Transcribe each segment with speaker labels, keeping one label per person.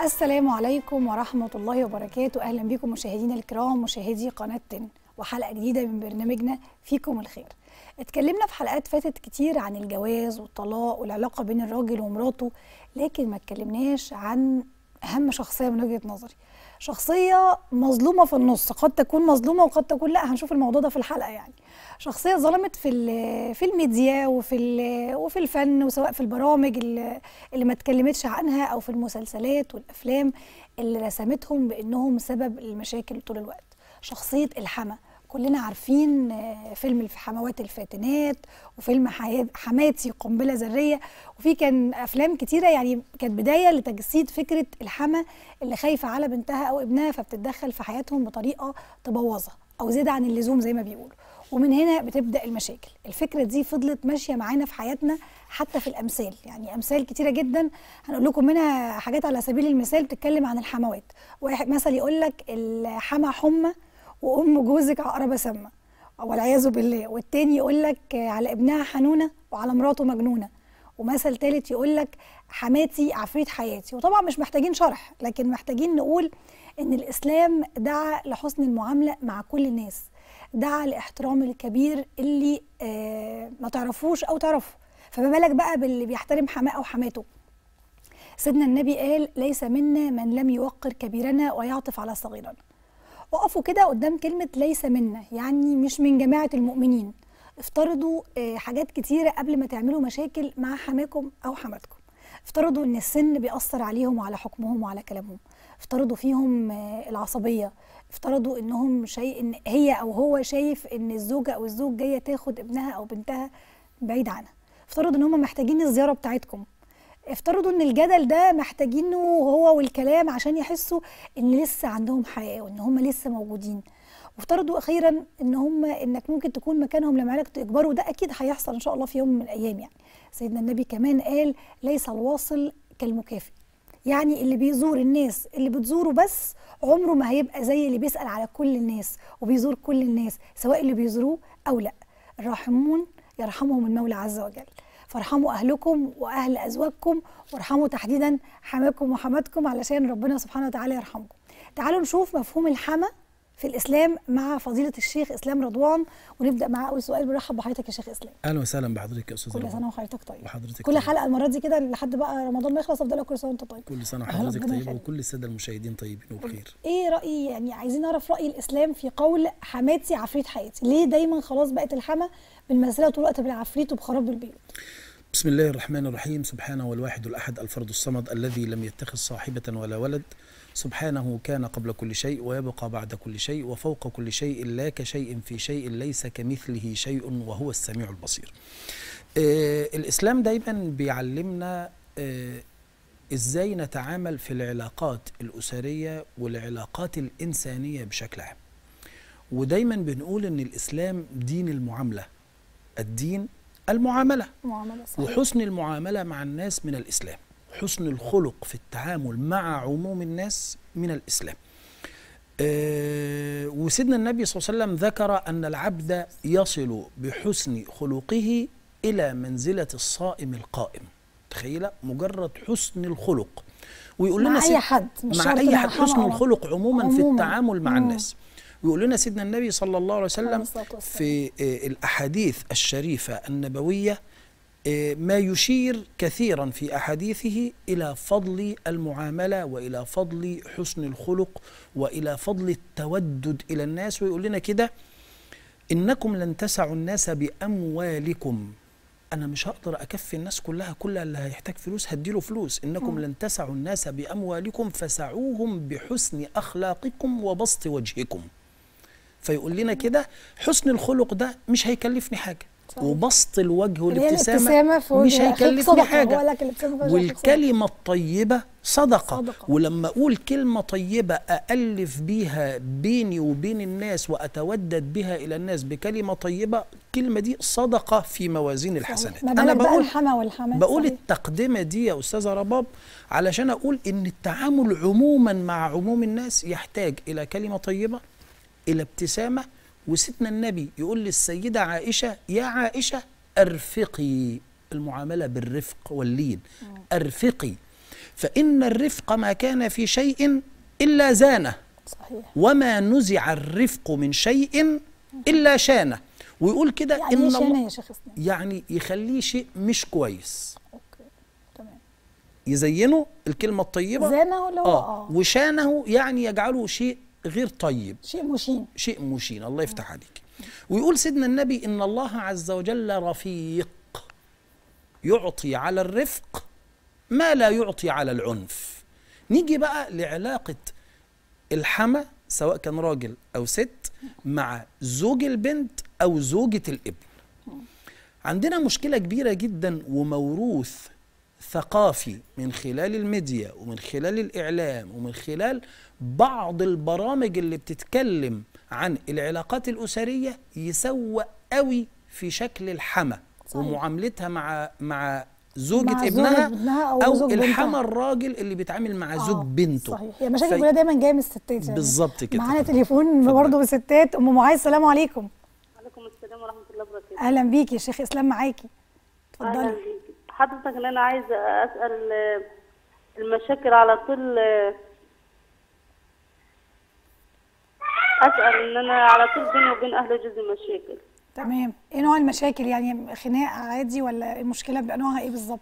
Speaker 1: السلام عليكم ورحمة الله وبركاته أهلا بكم مشاهدينا الكرام مشاهدي قناة تن وحلقة جديدة من برنامجنا فيكم الخير اتكلمنا في حلقات فاتت كتير عن الجواز والطلاق والعلاقة بين الراجل ومراته لكن ما اتكلمناش عن أهم شخصية من وجهة نظري شخصية مظلومة في النص قد تكون مظلومة وقد تكون لا هنشوف الموضوع ده في الحلقة يعني شخصية ظلمت في في الميديا وفي وفي الفن وسواء في البرامج اللي, اللي ما اتكلمتش عنها او في المسلسلات والافلام اللي رسمتهم بانهم سبب المشاكل طول الوقت شخصية الحما كلنا عارفين فيلم في حموات الفاتنات وفيلم حماتي قنبله ذريه وفي كان افلام كتيره يعني كانت بدايه لتجسيد فكره الحما اللي خايفه على بنتها او ابنها فبتتدخل في حياتهم بطريقه تبوظها او زياده عن اللزوم زي ما بيقولوا ومن هنا بتبدا المشاكل الفكره دي فضلت ماشيه معانا في حياتنا حتى في الامثال يعني امثال كتيره جدا هنقول لكم منها حاجات على سبيل المثال بتتكلم عن الحموات واحد مثل يقول لك الحما حمى وام جوزك عقربه سامه والعياذ بالله والتاني يقول لك على ابنها حنونه وعلى مراته مجنونه ومثل تالت يقول لك حماتي عفريت حياتي وطبعا مش محتاجين شرح لكن محتاجين نقول ان الاسلام دعا لحسن المعامله مع كل الناس دعا لاحترام الكبير اللي آه ما تعرفوش او تعرفه فما بالك بقى باللي بيحترم حماه او حماته سيدنا النبي قال ليس منا من لم يوقر كبيرنا ويعطف على صغيرنا وقفوا كده قدام كلمة ليس منا يعني مش من جماعة المؤمنين افترضوا حاجات كتيرة قبل ما تعملوا مشاكل مع حماكم أو حماتكم افترضوا ان السن بيأثر عليهم وعلى حكمهم وعلى كلامهم افترضوا فيهم العصبية افترضوا انهم شيء ان هي او هو شايف ان الزوجة او الزوج جاية تاخد ابنها او بنتها بعيد عنها افترضوا ان هم محتاجين الزيارة بتاعتكم افترضوا ان الجدل ده محتاجينه هو والكلام عشان يحسوا ان لسه عندهم حياه وان هم لسه موجودين وافترضوا اخيرا ان هم انك ممكن تكون مكانهم لما علاج تكبروا ده اكيد هيحصل ان شاء الله في يوم من الايام يعني سيدنا النبي كمان قال ليس الواصل كالمكافئ يعني اللي بيزور الناس اللي بتزوره بس عمره ما هيبقى زي اللي بيسال على كل الناس وبيزور كل الناس سواء اللي بيزوروه او لا الراحمون يرحمهم المولى عز وجل فارحموا اهلكم واهل ازواجكم وارحموا تحديدا حماكم وحماتكم علشان ربنا سبحانه وتعالى يرحمكم تعالوا نشوف مفهوم الحما في الاسلام مع فضيله الشيخ اسلام رضوان ونبدا مع اول سؤال برحب بحضرتك يا شيخ اسلام
Speaker 2: اهلا وسهلا بحضرتك يا استاذ
Speaker 1: كل سنه وحضرتك طيب
Speaker 2: وحضرتك
Speaker 1: كل
Speaker 2: طيب.
Speaker 1: حلقه المره دي كده لحد بقى رمضان ما يخلص افضل كل سنه وانت طيب
Speaker 2: كل سنه
Speaker 1: أهلا
Speaker 2: وحضرتك
Speaker 1: ربنا
Speaker 2: طيبه
Speaker 1: يخليك.
Speaker 2: وكل الساده المشاهدين طيبين وبخير
Speaker 1: ايه راي يعني عايزين نعرف راي الاسلام في قول حماتي عفريت حياتي ليه دايما خلاص بقت الحما بالمساله طول الوقت بالعفريت وبخراب البيوت
Speaker 2: بسم الله الرحمن الرحيم سبحانه والواحد الأحد الفرد الصمد الذي لم يتخذ صاحبة ولا ولد سبحانه كان قبل كل شيء ويبقى بعد كل شيء وفوق كل شيء لا كشيء في شيء ليس كمثله شيء وهو السميع البصير آه الإسلام دايما بيعلمنا آه إزاي نتعامل في العلاقات الأسرية والعلاقات الإنسانية بشكل عام ودايما بنقول إن الإسلام دين المعاملة الدين المعاملة
Speaker 1: معامله صحيحه
Speaker 2: وحسن المعاملة مع الناس من الإسلام حسن الخلق في التعامل مع عموم الناس من الإسلام أه وسيدنا النبي صلى الله عليه وسلم ذكر أن العبد يصل بحسن خلقه إلى منزلة الصائم القائم تخيل مجرد حسن الخلق ويقول
Speaker 1: مع
Speaker 2: لنا
Speaker 1: اي
Speaker 2: سيد-
Speaker 1: حد مش
Speaker 2: مع
Speaker 1: شرط
Speaker 2: أي
Speaker 1: مع
Speaker 2: حد
Speaker 1: حما
Speaker 2: حسن
Speaker 1: أو-
Speaker 2: الخلق عموما, في
Speaker 1: عموماً.
Speaker 2: التعامل مع
Speaker 1: مم.
Speaker 2: الناس ويقول لنا سيدنا النبي صلى الله عليه
Speaker 1: عليه
Speaker 2: وسلم
Speaker 1: الصلاة والسلام.
Speaker 2: في آه، الأحاديث الشريفة النبوية آه، ما يشير كثيرا في أحاديثه إلى فضل المعاملة وإلى فضل حسن الخلق وإلى فضل التودد إلى الناس ويقول لنا كده إنكم لن تسعوا الناس بأموالكم أنا مش هقدر أكفي الناس كلها كل اللي هيحتاج فلوس هديله فلوس إنكم
Speaker 1: مم.
Speaker 2: لن تسعوا الناس بأموالكم فسعوهم بحسن أخلاقكم وبسط وجهكم فيقول لنا كده حسن الخلق ده مش هيكلفني حاجة
Speaker 1: صحيح.
Speaker 2: وبسط الوجه
Speaker 1: اللي هي
Speaker 2: والابتسامة
Speaker 1: الابتسامة في وجه
Speaker 2: مش
Speaker 1: أخيك
Speaker 2: هيكلفني
Speaker 1: صدقة.
Speaker 2: حاجة.
Speaker 1: هو لك الابتسامة في وجه أخيك صدقة.
Speaker 2: والكلمة الطيبة صدقة.
Speaker 1: صدقة.
Speaker 2: ولما أقول كلمة طيبة أألف بيها بيني وبين الناس وأتودد بها إلى الناس بكلمة طيبة الكلمة دي صدقة في موازين الحسنات
Speaker 1: ما
Speaker 2: أنا
Speaker 1: بالك بقى
Speaker 2: بقول
Speaker 1: الحما والحمات
Speaker 2: بقول
Speaker 1: صحيح.
Speaker 2: التقدمة دي يا أستاذة رباب علشان أقول إن التعامل عموما مع عموم الناس يحتاج إلى كلمة طيبة إلى ابتسامة وسيدنا النبي يقول للسيدة عائشة يا عائشة أرفقي المعاملة بالرفق واللين أرفقي فإن الرفق ما كان في شيء إلا زانه
Speaker 1: صحيح
Speaker 2: وما نزع الرفق من شيء إلا شانه ويقول كده
Speaker 1: يعني
Speaker 2: إن
Speaker 1: ايه
Speaker 2: الله
Speaker 1: شانه يا شيخ اسلام
Speaker 2: يعني يخليه شيء مش كويس
Speaker 1: اوكي تمام
Speaker 2: يزينه الكلمة الطيبة
Speaker 1: زانه ولا هو
Speaker 2: آه
Speaker 1: اه
Speaker 2: وشانه يعني يجعله شيء غير طيب
Speaker 1: شيء مشين
Speaker 2: شيء مشين الله يفتح عليك ويقول سيدنا النبي إن الله عز وجل رفيق يعطي على الرفق ما لا يعطي على العنف نيجي بقى لعلاقة الحما سواء كان راجل أو ست مع زوج البنت أو زوجة الابن عندنا مشكلة كبيرة جدا وموروث ثقافي من خلال الميديا ومن خلال الإعلام ومن خلال بعض البرامج اللي بتتكلم عن العلاقات الأسرية يسوء قوي في شكل الحما
Speaker 1: صحيح.
Speaker 2: ومعاملتها مع مع زوجة
Speaker 1: مع زوج
Speaker 2: ابنها
Speaker 1: ابنها أو
Speaker 2: أو
Speaker 1: زوج بنتها.
Speaker 2: الحما الراجل اللي بيتعامل مع زوج
Speaker 1: آه،
Speaker 2: بنته
Speaker 1: صحيح هي مشاكل
Speaker 2: في-
Speaker 1: كلها دايما جايه من الستات يعني
Speaker 2: بالظبط كده
Speaker 1: معانا تليفون
Speaker 2: اتفضل.
Speaker 1: برضه من الستات ام معاذ السلام عليكم
Speaker 3: عليكم السلام ورحمة الله وبركاته.
Speaker 1: اهلا بيكي يا شيخ اسلام معاكي
Speaker 3: أهلا
Speaker 1: اتفضلي
Speaker 3: بيك. حضرتك إن أنا عايزة أسأل آه، المشاكل على طول آه، أسأل إن أنا على طول بيني وبين أهل جوزي مشاكل.
Speaker 1: تمام ايه نوع المشاكل يعني خناق عادي ولا المشكله بيبقى نوعها ايه بالظبط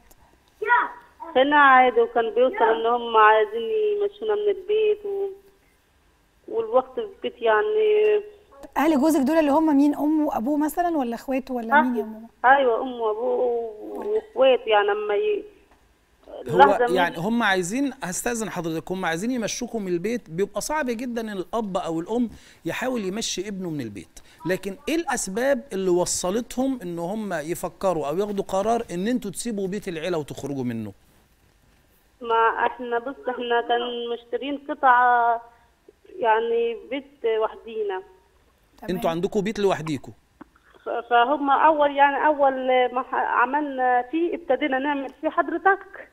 Speaker 3: هنا عادي وكان بيوصل إن هم عايزين يمشونا من البيت و... والوقت في البيت يعني
Speaker 1: اهل جوزك دول اللي هم مين امه وابوه مثلا ولا اخواته ولا مين يا ماما
Speaker 3: أيوة أمه وأبوه وإخواته يعني أما ي...
Speaker 2: هو
Speaker 3: لحظة من-
Speaker 2: يعني هم عايزين هستأذن حضرتك هم عايزين يمشوكم من البيت بيبقى صعب جدا ان الاب او الام يحاول يمشي ابنه من البيت لكن ايه الاسباب اللي وصلتهم ان هم يفكروا او ياخدوا قرار ان انتوا تسيبوا بيت العيله وتخرجوا منه
Speaker 3: ما احنا بص احنا كان مشترين قطعة يعني بيت وحدينا
Speaker 1: تمام.
Speaker 2: انتوا عندكم بيت لوحديكم
Speaker 3: ف- فهم اول يعني اول ما ح- عملنا فيه ابتدينا نعمل فيه حضرتك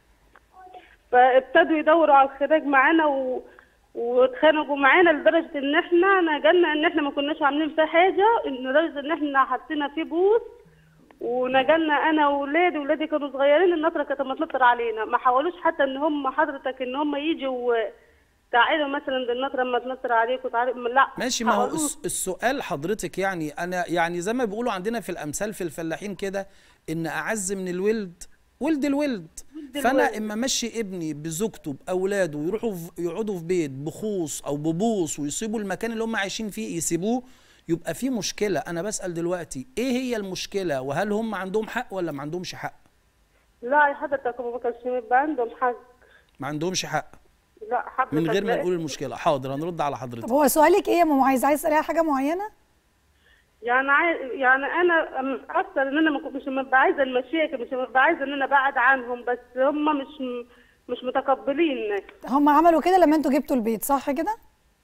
Speaker 3: فابتدوا يدوروا على الخراج معانا و... واتخانقوا معانا لدرجة ان احنا نجلنا ان احنا ما كناش عاملين فيه حاجة لدرجة ان احنا حطينا فيه بوس ونجلنا انا واولادي ولادي كانوا صغيرين النطره كانت متنطر علينا ما حاولوش حتى ان هم حضرتك ان هم يجوا تعالوا مثلا بالنطره اما تنطر عليكم تعالوا لا
Speaker 2: ماشي ما هو
Speaker 3: حاولوش.
Speaker 2: الس- السؤال حضرتك يعني انا يعني زي ما بيقولوا عندنا في الامثال في الفلاحين كده ان اعز من الولد ولد الولد فانا
Speaker 3: الولد.
Speaker 2: اما امشي ابني بزوجته باولاده ويروحوا في- يقعدوا في بيت بخوص او ببوص ويسيبوا المكان اللي هم عايشين فيه يسيبوه يبقى في مشكله انا بسال دلوقتي ايه هي المشكله وهل هم عندهم حق ولا ما عندهمش حق
Speaker 3: لا يا حضرتك هم ما كانش يبقى عندهم حق
Speaker 2: ما عندهمش حق
Speaker 3: لا حضرتك
Speaker 2: من غير ما
Speaker 3: لا.
Speaker 2: نقول المشكله حاضر هنرد على
Speaker 1: طب
Speaker 2: حضرتك
Speaker 1: هو سؤالك ايه يا ماما عايز عايز تساليها حاجه معينه
Speaker 3: يعني عاي... يعني انا أم- اكتر ان انا ما كنت- مش ببقى عايزه المشاكل مش ببقى عايزه ان انا ابعد عنهم بس هم مش مش متقبلين
Speaker 1: هم عملوا كده لما انتوا جبتوا البيت صح كده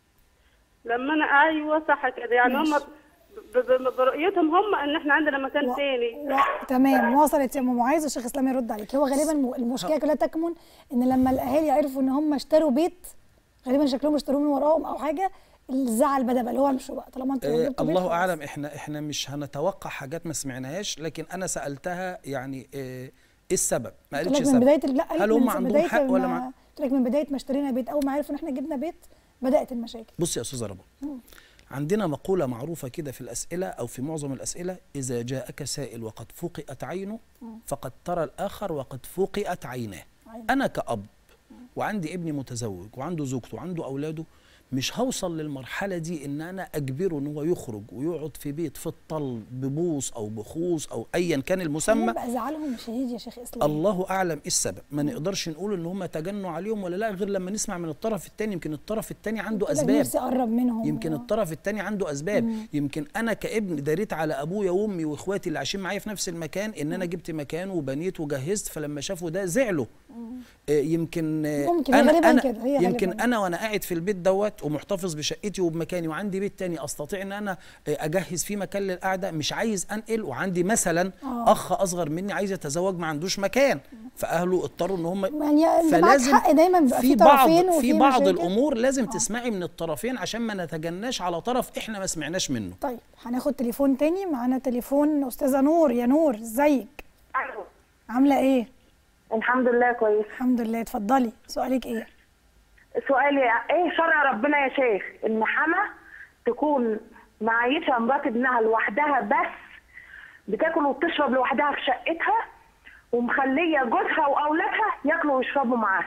Speaker 3: لما انا ايوه صح كده يعني هم
Speaker 1: ماشي.
Speaker 3: ب- ب- برؤيتهم هم ان احنا عندنا مكان
Speaker 1: و-
Speaker 3: تاني
Speaker 1: و... تمام وصلت يا ام معاذ والشيخ اسلام يرد عليك هو غالبا م- المشكله كلها تكمن ان لما الاهالي عرفوا ان هم اشتروا بيت غالبا شكلهم اشتروه من وراهم او حاجه الزعل بدا بقى اللي هو امشوا بقى طالما انتوا
Speaker 2: آه
Speaker 1: جبتوا بيت
Speaker 2: الله
Speaker 1: خلاص.
Speaker 2: اعلم احنا احنا مش هنتوقع حاجات ما سمعناهاش لكن انا سالتها يعني آه ايه السبب ما
Speaker 1: قلت
Speaker 2: قالتش
Speaker 1: لك من
Speaker 2: سبب
Speaker 1: بدايه ال- لا قالت
Speaker 2: هل
Speaker 1: من
Speaker 2: هم عندهم
Speaker 1: بداية
Speaker 2: حق ولا
Speaker 1: ما-
Speaker 2: ما
Speaker 1: قلت لك من بدايه ما اشترينا بيت اول ما عرفوا ان احنا جبنا بيت بدات المشاكل
Speaker 2: بص يا استاذه ربا عندنا مقوله معروفه كده في الاسئله او في معظم الاسئله اذا جاءك سائل وقد فقئت عينه فقد ترى الاخر وقد فقئت عيناه
Speaker 1: عينه.
Speaker 2: انا كاب وعندي ابني متزوج وعنده زوجته وعنده اولاده مش هوصل للمرحله دي ان انا اجبره ان هو يخرج ويقعد في بيت في الطل ببوص او بخوص او ايا كان المسمى
Speaker 1: يبقى زعلهم شديد يا شيخ اسلام
Speaker 2: الله اعلم ايه السبب ما نقدرش نقول ان هم تجنوا عليهم ولا لا غير لما نسمع من الطرف الثاني يمكن الطرف الثاني عنده
Speaker 1: قلت لك
Speaker 2: اسباب
Speaker 1: نفسي اقرب منهم
Speaker 2: يمكن الطرف الثاني عنده اسباب يمكن انا كابن داريت على ابويا وامي واخواتي اللي عايشين معايا في نفس المكان ان انا جبت مكان وبنيت وجهزت فلما شافوا ده زعلوا آه، يمكن آه،
Speaker 1: ممكن، هي
Speaker 2: انا
Speaker 1: غالباً
Speaker 2: انا
Speaker 1: كده، هي
Speaker 2: يمكن
Speaker 1: غالباً.
Speaker 2: انا وانا قاعد في البيت دوت ومحتفظ بشقتي وبمكاني وعندي بيت تاني استطيع ان انا آه، اجهز فيه مكان للقعده مش عايز انقل وعندي مثلا
Speaker 1: آه.
Speaker 2: اخ اصغر مني عايز يتزوج ما عندوش مكان فاهله اضطروا ان هم
Speaker 1: يعني انت معاك حق دايما بيبقى في
Speaker 2: بعض
Speaker 1: طرفين
Speaker 2: في
Speaker 1: وفي
Speaker 2: بعض
Speaker 1: مشاكل.
Speaker 2: الامور لازم تسمعي من الطرفين عشان ما نتجناش على طرف احنا ما سمعناش منه
Speaker 1: طيب هناخد تليفون تاني معانا تليفون استاذه نور يا نور ازيك
Speaker 3: أيوة.
Speaker 1: عامله ايه
Speaker 4: الحمد لله كويس
Speaker 1: الحمد لله اتفضلي سؤالك ايه
Speaker 4: سؤالي ايه شرع ربنا يا شيخ ان حما تكون معيشة مرات ابنها لوحدها بس بتاكل وبتشرب لوحدها في شقتها ومخلية جوزها واولادها ياكلوا ويشربوا معاها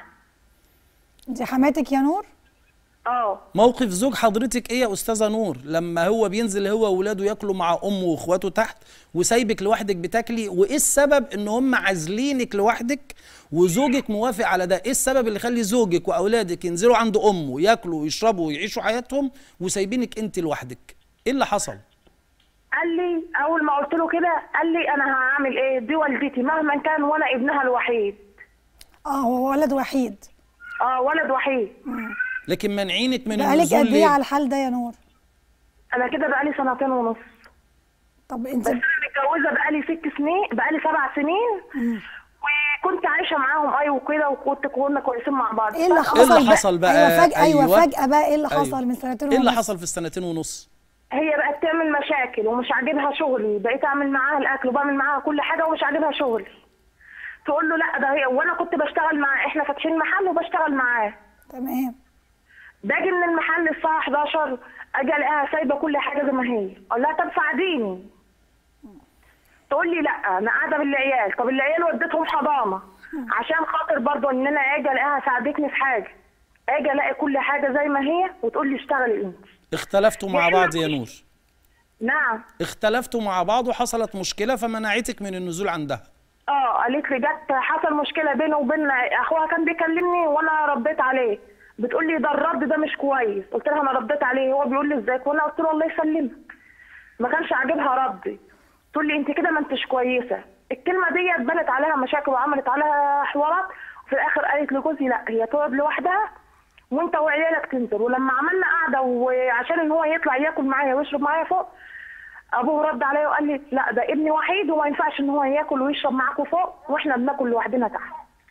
Speaker 1: دي حماتك يا نور
Speaker 4: اه
Speaker 2: موقف زوج حضرتك ايه يا استاذه نور لما هو بينزل هو واولاده ياكلوا مع امه واخواته تحت وسايبك لوحدك بتاكلي وايه السبب ان هم عازلينك لوحدك وزوجك موافق على ده ايه السبب اللي يخلي زوجك واولادك ينزلوا عند امه ياكلوا ويشربوا ويعيشوا حياتهم وسايبينك انت لوحدك ايه اللي حصل
Speaker 4: قال لي اول ما قلت له كده قال لي انا هعمل ايه دي والدتي مهما كان وانا ابنها الوحيد
Speaker 1: اه هو ولد وحيد
Speaker 4: اه ولد وحيد
Speaker 2: لكن منعينك من
Speaker 1: بقالك
Speaker 2: النزول
Speaker 1: قد ايه
Speaker 2: ليه
Speaker 1: على الحال ده يا نور
Speaker 4: انا كده بقالي سنتين ونص
Speaker 1: طب انت
Speaker 4: بس انا متجوزه بقالي ست سنين بقالي سبع سنين وكنت عايشه معاهم اي وكده وكنت كنا كويسين مع بعض
Speaker 1: ايه اللي
Speaker 4: فجأة
Speaker 1: حصل
Speaker 2: اللي حصل بقى؟
Speaker 1: ايوه فجأة ايوه,
Speaker 2: أيوة.
Speaker 1: فجأة بقى ايه اللي
Speaker 2: أيوة.
Speaker 1: حصل من سنتين
Speaker 2: ايه اللي
Speaker 1: ونص؟
Speaker 2: حصل في السنتين ونص
Speaker 4: هي بقت تعمل مشاكل ومش عاجبها شغلي بقيت اعمل معاها الاكل وبعمل معاها كل حاجه ومش عاجبها شغلي تقول له لا ده هي وانا كنت بشتغل معاه احنا فاتحين محل وبشتغل معاه
Speaker 1: تمام
Speaker 4: باجي من المحل الساعه 11 اجي الاقيها سايبه كل حاجه زي ما هي اقول لها طب ساعديني تقول لي لا انا قاعده بالعيال طب العيال وديتهم حضانه عشان خاطر برضه ان انا اجي الاقيها ساعدتني في حاجه اجي الاقي كل حاجه زي ما هي وتقول لي اشتغلي انت
Speaker 2: اختلفتوا مع بعض يا نور
Speaker 4: نعم
Speaker 2: اختلفتوا مع بعض وحصلت مشكله فمنعتك من النزول عندها
Speaker 4: اه قالت لي جت حصل مشكله بينه وبين اخوها كان بيكلمني وانا رديت عليه بتقول لي ده الرد ده مش كويس قلت لها انا رديت عليه هو بيقول لي ازيك وانا قلت له الله يسلمك ما كانش عاجبها ردي تقول لي انت كده ما انتش كويسه الكلمه دي بنت عليها مشاكل وعملت عليها حوارات وفي الاخر قالت لجوزي لا هي تقعد لوحدها وانت وعيالك تنزل ولما عملنا قعده وعشان ان هو يطلع ياكل معايا ويشرب معايا فوق ابوه رد عليا وقال لي لا ده ابني وحيد وما ينفعش ان هو ياكل ويشرب معاكوا فوق واحنا بناكل لوحدنا تحت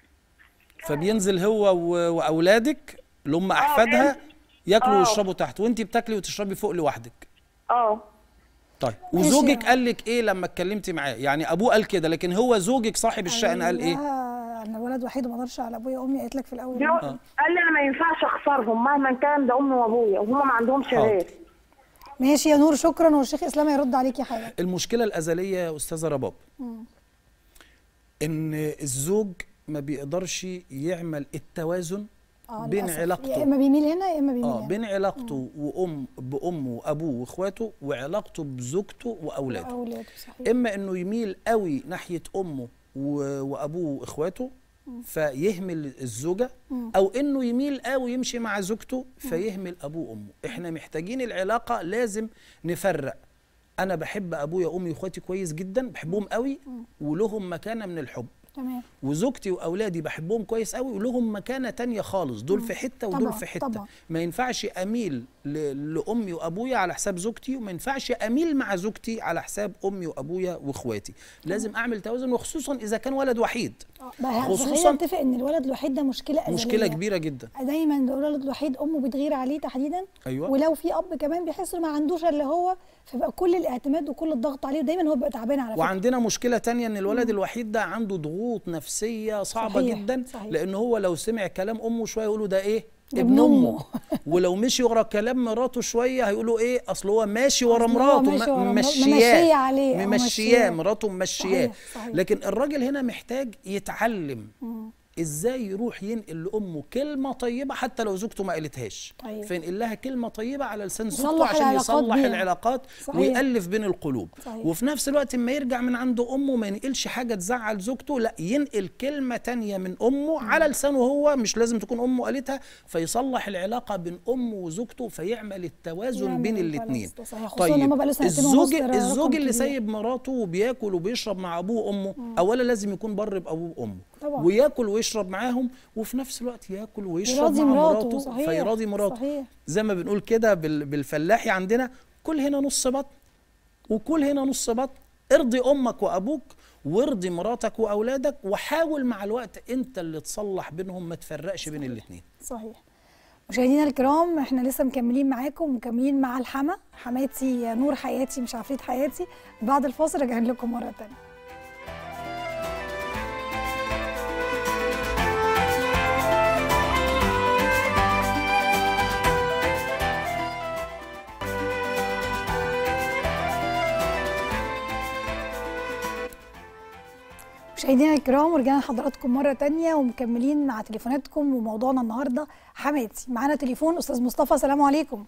Speaker 2: فبينزل هو و- واولادك اللي هم احفادها ياكلوا
Speaker 4: آه.
Speaker 2: ويشربوا تحت وانت بتاكلي وتشربي فوق لوحدك
Speaker 4: اه
Speaker 2: طيب
Speaker 1: ماشي.
Speaker 2: وزوجك قال لك ايه لما اتكلمتي معاه يعني ابوه قال كده لكن هو زوجك صاحب الشأن قال ايه
Speaker 1: لها انا ولد وحيد وما اقدرش على ابويا وامي قالت لك في الاول
Speaker 4: بيقول- قال لي انا ما ينفعش اخسرهم مهما كان ده امي وابويا وهما ما عندهمش
Speaker 2: حاضر.
Speaker 4: غير
Speaker 1: ماشي يا نور شكرا والشيخ اسلام هيرد عليكي حاجه
Speaker 2: المشكله الازليه يا استاذه رباب ان الزوج ما بيقدرش يعمل التوازن
Speaker 1: اه
Speaker 2: بين
Speaker 1: للأسف. يا
Speaker 2: علاقته
Speaker 1: اما بيميل هنا يا اما بيميل
Speaker 2: اه
Speaker 1: هنا
Speaker 2: بين علاقته وام بامه وابوه واخواته وعلاقته بزوجته واولاده
Speaker 1: اولاده صحيح
Speaker 2: اما انه يميل قوي ناحيه امه و- وابوه واخواته فيهمل الزوجه او انه يميل قوي يمشي مع زوجته فيهمل ابوه وامه احنا محتاجين العلاقه لازم نفرق انا بحب ابويا وامي واخواتي كويس جدا بحبهم قوي ولهم مكانه من الحب
Speaker 1: تمام
Speaker 2: وزوجتي واولادي بحبهم كويس قوي ولهم مكانه تانية خالص دول في حته ودول
Speaker 1: طبعاً،
Speaker 2: في حته
Speaker 1: طبعاً.
Speaker 2: ما ينفعش اميل ل- لامي وابويا على حساب زوجتي وما ينفعش اميل مع زوجتي على حساب امي وابويا واخواتي لازم اعمل توازن وخصوصا اذا كان ولد وحيد
Speaker 1: آه، بقى
Speaker 2: خصوصاً-
Speaker 1: خصوصا نتفق ان الولد الوحيد ده مشكله ازليه
Speaker 2: مشكله كبيره جدا
Speaker 1: دايما الولد الوحيد امه بتغير عليه تحديدا
Speaker 2: أيوة.
Speaker 1: ولو في اب كمان بيحس إنه ما عندوش الا هو فبقى كل الاعتماد وكل الضغط عليه ودايما هو بيبقى تعبان على فكره
Speaker 2: وعندنا مشكله تانية ان الولد الوحيد ده عنده ضغوط نفسيه صعبه
Speaker 1: صحيح،
Speaker 2: جدا
Speaker 1: صحيح.
Speaker 2: لان هو لو سمع كلام امه شويه يقولوا ده ايه
Speaker 1: ده
Speaker 2: ابن
Speaker 1: ابن
Speaker 2: امه
Speaker 1: أمه.
Speaker 2: ولو مشي ورا كلام مراته شويه هيقولوا ايه اصل هو ماشي ورا
Speaker 1: أصل هو
Speaker 2: مراته
Speaker 1: ماشي ورا
Speaker 2: م-
Speaker 1: مراته،
Speaker 2: ممشياه
Speaker 1: ممشية عليه أو
Speaker 2: ممشياه
Speaker 1: ممشياه.
Speaker 2: مراته ممشياه
Speaker 1: صحيح، صحيح.
Speaker 2: لكن الراجل هنا محتاج يتعلم ازاي يروح ينقل لامه كلمه طيبه حتى لو زوجته ما قالتهاش
Speaker 1: طيب.
Speaker 2: فينقل لها كلمه طيبه على لسان زوجته
Speaker 1: يصلح
Speaker 2: عشان
Speaker 1: العلاقات
Speaker 2: يصلح
Speaker 1: بيها.
Speaker 2: العلاقات
Speaker 1: صحيح.
Speaker 2: ويألف بين القلوب
Speaker 1: صحيح.
Speaker 2: وفي نفس الوقت ما يرجع من عند امه ما ينقلش حاجه تزعل زوجته لا ينقل كلمه تانية من امه على لسانه هو مش لازم تكون امه قالتها فيصلح العلاقه بين امه وزوجته فيعمل التوازن
Speaker 1: يعمل
Speaker 2: بين
Speaker 1: البالانس
Speaker 2: الاثنين
Speaker 1: ده صحيح. خصوصاً إن هما بقاله سنتين ونص،
Speaker 2: الزوج
Speaker 1: ده رقم
Speaker 2: الزوج اللي
Speaker 1: كبير.
Speaker 2: سايب مراته وبياكل وبيشرب مع ابوه وامه اولا لازم يكون بر بابوه وامه
Speaker 1: طبعاً.
Speaker 2: وياكل ويشرب معاهم وفي نفس الوقت ياكل ويشرب
Speaker 1: يراضي
Speaker 2: مع
Speaker 1: مراته،
Speaker 2: مراته
Speaker 1: صحيح،
Speaker 2: فيراضي مراته
Speaker 1: صحيح.
Speaker 2: زي ما بنقول كده بال- بالفلاحي عندنا كل هنا نص بطن وكل هنا نص بطن ارضي امك وابوك وارضي مراتك واولادك وحاول مع الوقت انت اللي تصلح بينهم ما تفرقش بين الاثنين
Speaker 1: صحيح مشاهدينا الكرام احنا لسه مكملين معاكم ومكملين مع الحما حماتي نور حياتي مش عفريت حياتي بعد الفاصل راجعين لكم مره تانية مشاهدينا الكرام ورجعنا لحضراتكم مرة تانية ومكملين مع تليفوناتكم وموضوعنا النهاردة حماتي معانا تليفون أستاذ مصطفى السلام عليكم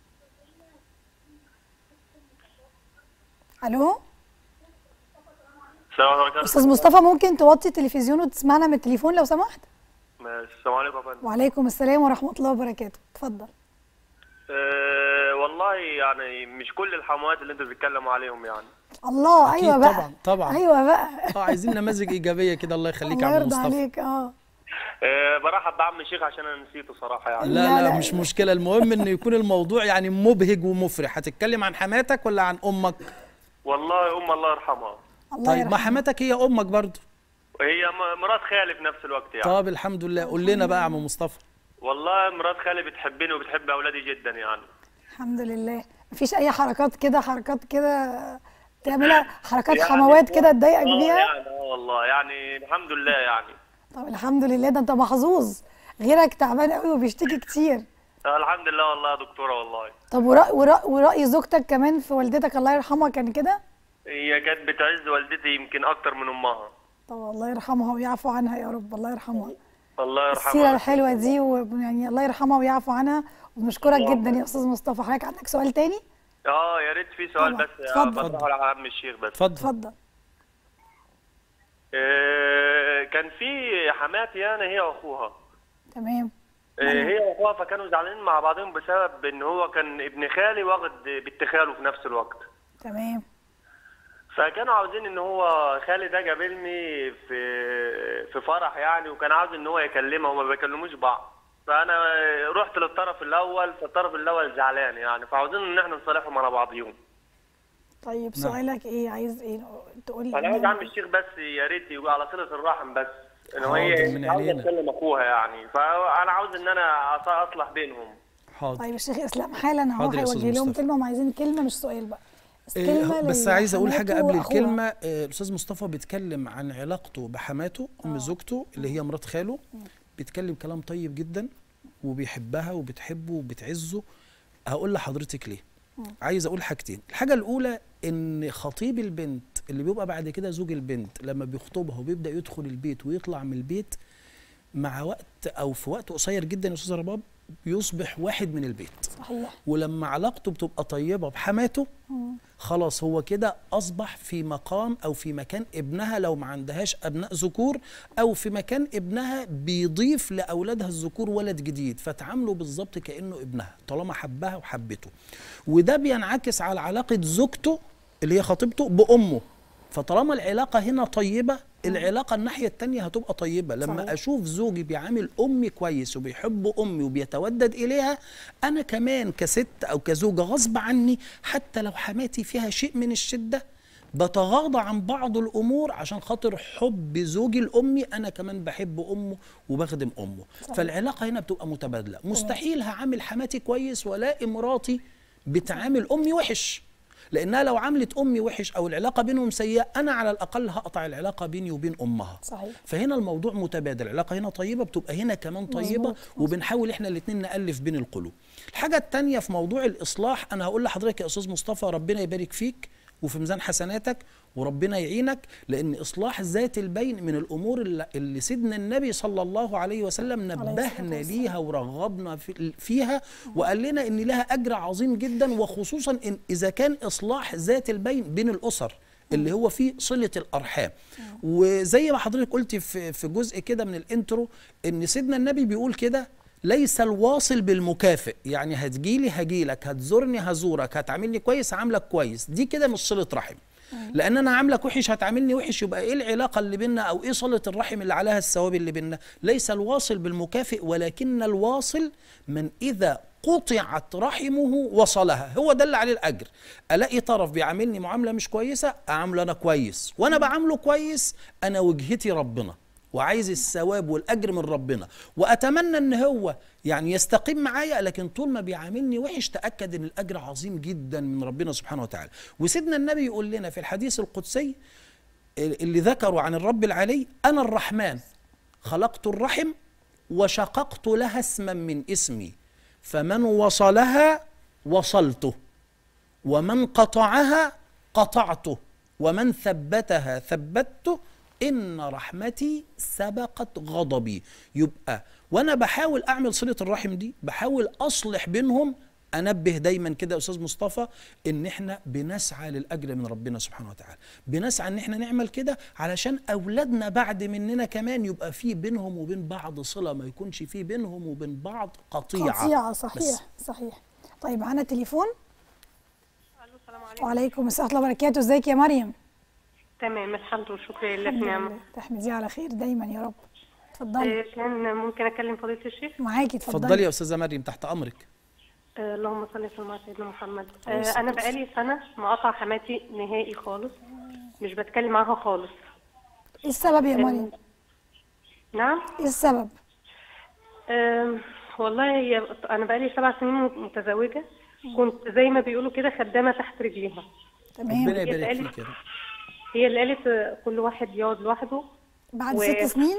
Speaker 1: ألو
Speaker 5: السلام عليكم
Speaker 1: أستاذ مصطفى ممكن توطي التلفزيون وتسمعنا من التليفون لو سمحت
Speaker 5: ماشي السلام عليكم يا فندم
Speaker 1: وعليكم السلام ورحمة الله وبركاته اتفضل
Speaker 5: أه والله يعني مش كل الحموات اللي انتوا بتتكلموا عليهم يعني
Speaker 1: الله
Speaker 2: أكيد
Speaker 1: أيوة بقى
Speaker 2: طبعاً، طبعاً.
Speaker 1: أيوة بقى
Speaker 2: اه عايزين نماذج ايجابيه كده الله يخليك يا
Speaker 1: الله
Speaker 2: عم
Speaker 1: يرضى
Speaker 2: مصطفى
Speaker 1: عليك اه
Speaker 5: أه برحب بعم الشيخ عشان انا نسيته صراحه يعني
Speaker 2: لا
Speaker 1: لا،
Speaker 2: لا,
Speaker 1: لا.
Speaker 2: مش مشكله المهم انه يكون الموضوع يعني مبهج ومفرح هتتكلم عن حماتك ولا عن امك
Speaker 5: والله ام الله يرحمها
Speaker 1: الله
Speaker 2: طيب ما
Speaker 1: يرحمه
Speaker 2: حماتك هي امك برضو
Speaker 5: وهي م- مرات خالي في نفس الوقت يعني
Speaker 2: طب الحمد لله قول لنا بقى يا عم مصطفى
Speaker 5: والله مرات خالي بتحبني وبتحب اولادي جدا يعني
Speaker 1: الحمد لله مفيش أي حركات كده حركات كده تعملها حركات
Speaker 5: يعني
Speaker 1: حموات كده تضايقك
Speaker 5: اه
Speaker 1: بيها
Speaker 5: يعني اه والله يعني الحمد لله يعني
Speaker 1: طب الحمد لله ده انت محظوظ غيرك تعبان قوي وبيشتكي كتير
Speaker 5: آه الحمد لله والله يا دكتوره والله
Speaker 1: طب ورأي, ورأي, ورأي زوجتك كمان في والدتك الله يرحمها كان كده
Speaker 5: هي كانت بتعز والدتي يمكن اكتر من امها
Speaker 1: طب الله يرحمها ويعفو عنها يا رب الله يرحمها
Speaker 5: الله
Speaker 1: السيرة
Speaker 5: يرحمها
Speaker 1: الحلوة دي ويعني الله يرحمها ويعفو عنها وبنشكرك جدا يا أستاذ مصطفى حضرتك عندك سؤال تاني؟
Speaker 5: اه يا ريت في سؤال
Speaker 1: طبعا.
Speaker 5: بس
Speaker 1: اتفضل.
Speaker 5: بطرحه على عم الشيخ بس
Speaker 2: اتفضل
Speaker 1: اتفضل
Speaker 5: آه، كان في حماتي انا هي واخوها
Speaker 1: تمام
Speaker 5: آه، هي واخوها فكانوا زعلانين مع بعضهم بسبب ان هو كان ابن خالي واخد بنت خاله في نفس الوقت
Speaker 1: تمام
Speaker 5: فكانوا عاوزين ان هو خالي ده قابلني في في فرح يعني وكان عاوز ان هو يكلمها وما بيكلموش بعض فانا رحت للطرف الاول فالطرف الاول زعلان يعني فعاوزين ان احنا نصالحهم على بعضيهم
Speaker 1: طيب سؤالك ايه عايز ايه تقول لي
Speaker 5: انا عاوز عم الشيخ بس يا ريت يبقى على صله الرحم بس ان
Speaker 2: حاضر،
Speaker 5: هي
Speaker 2: من
Speaker 5: عاوزه
Speaker 2: عينينا.
Speaker 5: تكلم اخوها يعني فانا عاوز ان انا أص- اصلح بينهم
Speaker 2: حاضر
Speaker 1: طيب الشيخ اسلام حالا اهو
Speaker 2: حاضر يا أستاذ
Speaker 1: هيوجه لهم
Speaker 2: مصطفى.
Speaker 1: كلمه هم عايزين كلمه مش سؤال بقى بس
Speaker 2: إيه،
Speaker 1: كلمه
Speaker 2: بس عايز اقول حاجه
Speaker 1: لحماته
Speaker 2: قبل
Speaker 1: وأخوها.
Speaker 2: الكلمه آه، الاستاذ مصطفى بيتكلم عن علاقته بحماته ام زوجته اللي هي مرات خاله بيتكلم كلام طيب جدا وبيحبها وبتحبه وبتعزه هقول لحضرتك ليه عايز اقول حاجتين الحاجه الاولى ان خطيب البنت اللي بيبقى بعد كده زوج البنت لما بيخطبها وبيبدا يدخل البيت ويطلع من البيت مع وقت او في وقت قصير جدا يا استاذ رباب بيصبح واحد من البيت
Speaker 1: صحيح
Speaker 2: ولما علاقته بتبقى طيبه بحماته خلاص هو كده اصبح في مقام او في مكان ابنها لو ما عندهاش ابناء ذكور او في مكان ابنها بيضيف لاولادها الذكور ولد جديد فتعامله بالظبط كانه ابنها طالما حبها وحبته وده بينعكس على علاقه زوجته اللي هي خطيبته بامه فطالما العلاقه هنا طيبه العلاقه الناحيه التانية هتبقى طيبه لما
Speaker 1: صحيح.
Speaker 2: اشوف زوجي بيعامل امي كويس وبيحب امي وبيتودد اليها انا كمان كست او كزوجه غصب عني حتى لو حماتي فيها شيء من الشده بتغاضى عن بعض الامور عشان خاطر حب زوجي لامي انا كمان بحب امه وبخدم امه فالعلاقه هنا بتبقى متبادله مستحيل هعامل حماتي كويس والاقي مراتي بتعامل امي وحش لانها لو عملت امي وحش او العلاقه بينهم سيئه انا على الاقل هقطع العلاقه بيني وبين امها
Speaker 1: صحيح
Speaker 2: فهنا الموضوع متبادل العلاقه هنا طيبه بتبقى هنا كمان طيبه
Speaker 1: مظبوط،
Speaker 2: وبنحاول احنا الاثنين نالف بين القلوب الحاجه الثانيه في موضوع الاصلاح انا هقول لحضرتك يا استاذ مصطفى ربنا يبارك فيك وفي ميزان حسناتك وربنا يعينك لان اصلاح ذات البين من الامور اللي, اللي سيدنا النبي صلى الله عليه وسلم
Speaker 1: الصلاة
Speaker 2: نبهنا
Speaker 1: والسلام.
Speaker 2: ليها ورغبنا في فيها وقال لنا ان لها اجر عظيم جدا وخصوصا إن اذا كان اصلاح ذات البين بين الاسر اللي هو فيه صله الارحام وزي ما حضرتك قلت في في جزء كده من الانترو ان سيدنا النبي بيقول كده ليس الواصل بالمكافئ يعني هتجيلي هجيلك هتزورني هزورك هتعاملني كويس هعاملك كويس دي كده مش صله رحم لان انا عاملك وحش هتعاملني وحش يبقى ايه العلاقه اللي بيننا او ايه صله الرحم اللي عليها الثواب اللي بيننا ليس الواصل بالمكافئ ولكن الواصل من اذا قطعت رحمه وصلها هو ده اللي عليه الاجر الاقي طرف بيعاملني معامله مش كويسه اعامله انا كويس وانا بعامله كويس انا وجهتي ربنا وعايز الثواب والاجر من ربنا واتمنى ان هو يعني يستقيم معايا لكن طول ما بيعاملني وحش تاكد ان الاجر عظيم جدا من ربنا سبحانه وتعالى وسيدنا النبي يقول لنا في الحديث القدسي اللي ذكروا عن الرب العلي انا الرحمن خلقت الرحم وشققت لها اسما من اسمي فمن وصلها وصلته ومن قطعها قطعته ومن ثبتها ثبته ان رحمتي سبقت غضبي يبقى وانا بحاول اعمل صله الرحم دي بحاول اصلح بينهم انبه دايما كده يا استاذ مصطفى ان احنا بنسعى للاجر من ربنا سبحانه وتعالى بنسعى ان احنا نعمل كده علشان اولادنا بعد مننا كمان يبقى في بينهم وبين بعض صله ما يكونش في بينهم وبين بعض قطيعه
Speaker 1: قطيعه
Speaker 2: بس.
Speaker 1: صحيح صحيح طيب معانا تليفون
Speaker 6: الو السلام عليكم
Speaker 1: وعليكم السلام ورحمه الله وبركاته ازيك يا مريم
Speaker 6: تمام الحمد والشكر لله
Speaker 1: الحمد
Speaker 6: في نعمه
Speaker 1: لله تحمديه على خير دايما يا رب اتفضلي
Speaker 6: آه، كان ممكن اكلم فضيله الشيخ
Speaker 1: معاكي اتفضلي
Speaker 2: اتفضلي يا استاذه مريم تحت امرك
Speaker 6: آه، اللهم صل وسلم على سيدنا محمد
Speaker 1: عليه
Speaker 6: آه،
Speaker 1: الصلاة
Speaker 6: انا بقالي سنه مقاطعه حماتي نهائي خالص مش بتكلم معاها خالص
Speaker 1: ايه السبب يا مريم
Speaker 6: نعم
Speaker 1: ايه السبب
Speaker 6: آم، والله هي انا بقالي سبع سنين متزوجه كنت زي ما بيقولوا كده خدامه تحت رجليها
Speaker 1: تمام
Speaker 2: ربنا يبارك
Speaker 6: قالت-
Speaker 2: فيك يا رب
Speaker 6: هي اللي قالت آه، كل واحد يقعد لوحده
Speaker 1: بعد
Speaker 6: و-
Speaker 1: ست سنين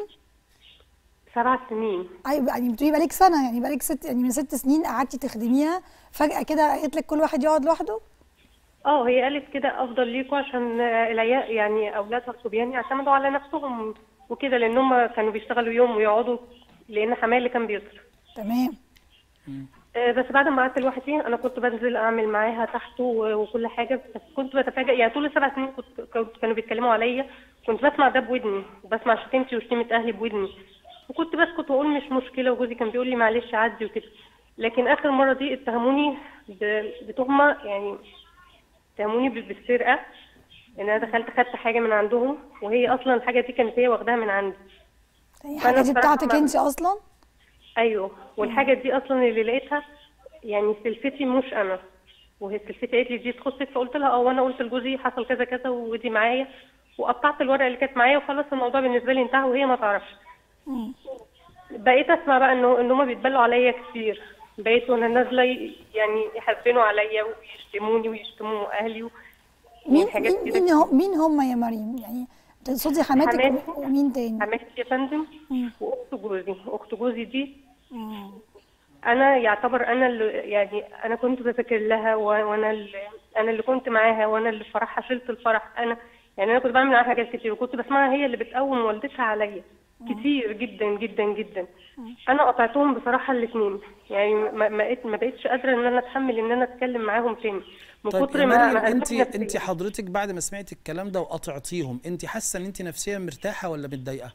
Speaker 6: سبع سنين
Speaker 1: ايوه يعني بتقولي بقالك سنه يعني بقالك ست يعني من ست سنين قعدتي تخدميها فجاه كده قالت لك كل واحد يقعد لوحده
Speaker 6: اه هي قالت كده افضل ليكوا عشان آه، العيال يعني اولادها الصبيان يعتمدوا على نفسهم وكده لان هم كانوا بيشتغلوا يوم ويقعدوا لان حماية اللي كان بيصرف
Speaker 1: تمام
Speaker 6: آه، بس بعد ما قعدت لوحدي انا كنت بنزل اعمل معاها تحته و- وكل حاجه بس كنت بتفاجئ يعني طول السبع سنين كنت كنت- كانوا بيتكلموا عليا كنت بسمع ده بودني وبسمع شتيمتي وشتيمه اهلي بودني وكنت بسكت واقول مش مشكله وجوزي كان بيقول لي معلش عدي وكده لكن اخر مره دي اتهموني ب- بتهمه يعني اتهموني ب- بالسرقه ان انا دخلت خدت حاجه من عندهم وهي اصلا الحاجه دي كانت هي واخداها من عندي
Speaker 1: يعني
Speaker 6: فأنا
Speaker 1: الحاجه دي
Speaker 6: بصراحة
Speaker 1: بتاعتك
Speaker 6: ما-
Speaker 1: انت اصلا
Speaker 6: ايوه والحاجه دي اصلا اللي لقيتها يعني سلفتي مش انا وهي سلفتي قالت لي دي تخصك فقلت لها اه وانا قلت لجوزي حصل كذا كذا ودي معايا وقطعت الورقه اللي كانت معايا وخلاص الموضوع بالنسبه لي انتهى وهي ما تعرفش
Speaker 1: مم.
Speaker 6: بقيت اسمع بقى انه ان هم بيتبلوا عليا كتير بقيت وانا نازله ي- يعني يحزنوا عليا ويشتموني ويشتموا اهلي و...
Speaker 1: مين
Speaker 6: وحاجات
Speaker 1: مين
Speaker 6: كده
Speaker 1: مين, هم مين هم يا مريم يعني تقصدي حماتك
Speaker 6: حماتي.
Speaker 1: ومين تاني
Speaker 6: حماتي يا فندم
Speaker 1: مم.
Speaker 6: واخت جوزي اخت جوزي دي
Speaker 1: مم.
Speaker 6: انا يعتبر انا اللي يعني انا كنت بذاكر لها و- وانا اللي انا اللي كنت معاها وانا اللي فرحها شلت الفرح انا يعني انا كنت بعمل معاها حاجات كتير وكنت بسمعها هي اللي بتقوم والدتها عليا كتير جدا جدا جدا انا قطعتهم بصراحه الاثنين يعني ما ما بقيت ما بقتش قادره ان انا اتحمل ان انا اتكلم معاهم تاني من
Speaker 2: طيب
Speaker 6: كتر
Speaker 2: يا
Speaker 6: ما
Speaker 2: مريم
Speaker 6: ما
Speaker 2: انت
Speaker 6: أذوني نفسياً.
Speaker 2: انت حضرتك بعد ما سمعتي الكلام ده وقطعتيهم انت حاسه ان انت نفسيا مرتاحه ولا متضايقه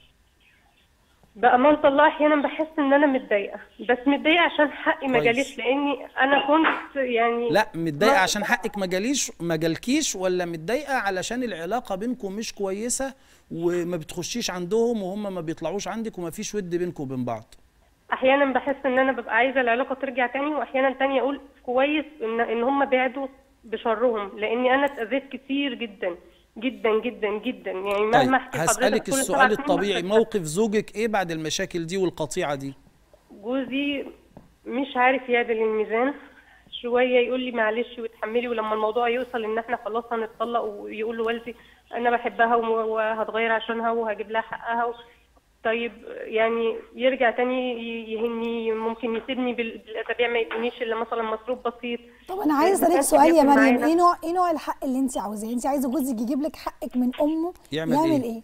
Speaker 6: بأمانة الله أحيانا بحس إن أنا متضايقة بس متضايقة عشان حقي ما
Speaker 2: كويس.
Speaker 6: جاليش لأني أنا كنت يعني
Speaker 2: لا متضايقه
Speaker 6: ما-
Speaker 2: عشان حقك ما جاليش ما جالكيش ولا متضايقه علشان العلاقه بينكم مش كويسه وما بتخشيش عندهم وهم ما بيطلعوش عندك وما فيش ود بينكم وبين بعض
Speaker 6: احيانا بحس ان انا ببقى عايزه العلاقه ترجع تاني واحيانا تاني اقول كويس ان ان هم بعدوا بشرهم لاني انا اتاذيت كتير جدا جدا جدا جدا يعني
Speaker 2: طيب
Speaker 6: مهما احكي لحضرتك
Speaker 2: هسالك
Speaker 6: كل سبع
Speaker 2: السؤال
Speaker 6: سنين
Speaker 2: الطبيعي
Speaker 6: بفتح.
Speaker 2: موقف زوجك ايه بعد المشاكل دي والقطيعه دي
Speaker 6: جوزي مش عارف يعدل الميزان شويه يقول لي معلش وتحملي ولما الموضوع يوصل ان احنا خلاص هنتطلق ويقول لوالدي انا بحبها وم- وهتغير عشانها وهجيب لها حقها و... طيب يعني يرجع تاني ي- يهني ممكن يسيبني بال- بالاسابيع ما يدينيش الا مثلا مصروف بسيط
Speaker 1: طب انا عايزه
Speaker 6: ما
Speaker 1: اسالك
Speaker 6: كانش
Speaker 1: سؤال يا
Speaker 6: بياكل
Speaker 1: مريم
Speaker 6: معانا.
Speaker 1: ايه نوع ايه نوع الحق اللي انت عاوزاه انت عايزه جوزك يجيب لك حقك من امه
Speaker 2: يعمل
Speaker 1: يعمل
Speaker 2: إيه؟
Speaker 1: ايه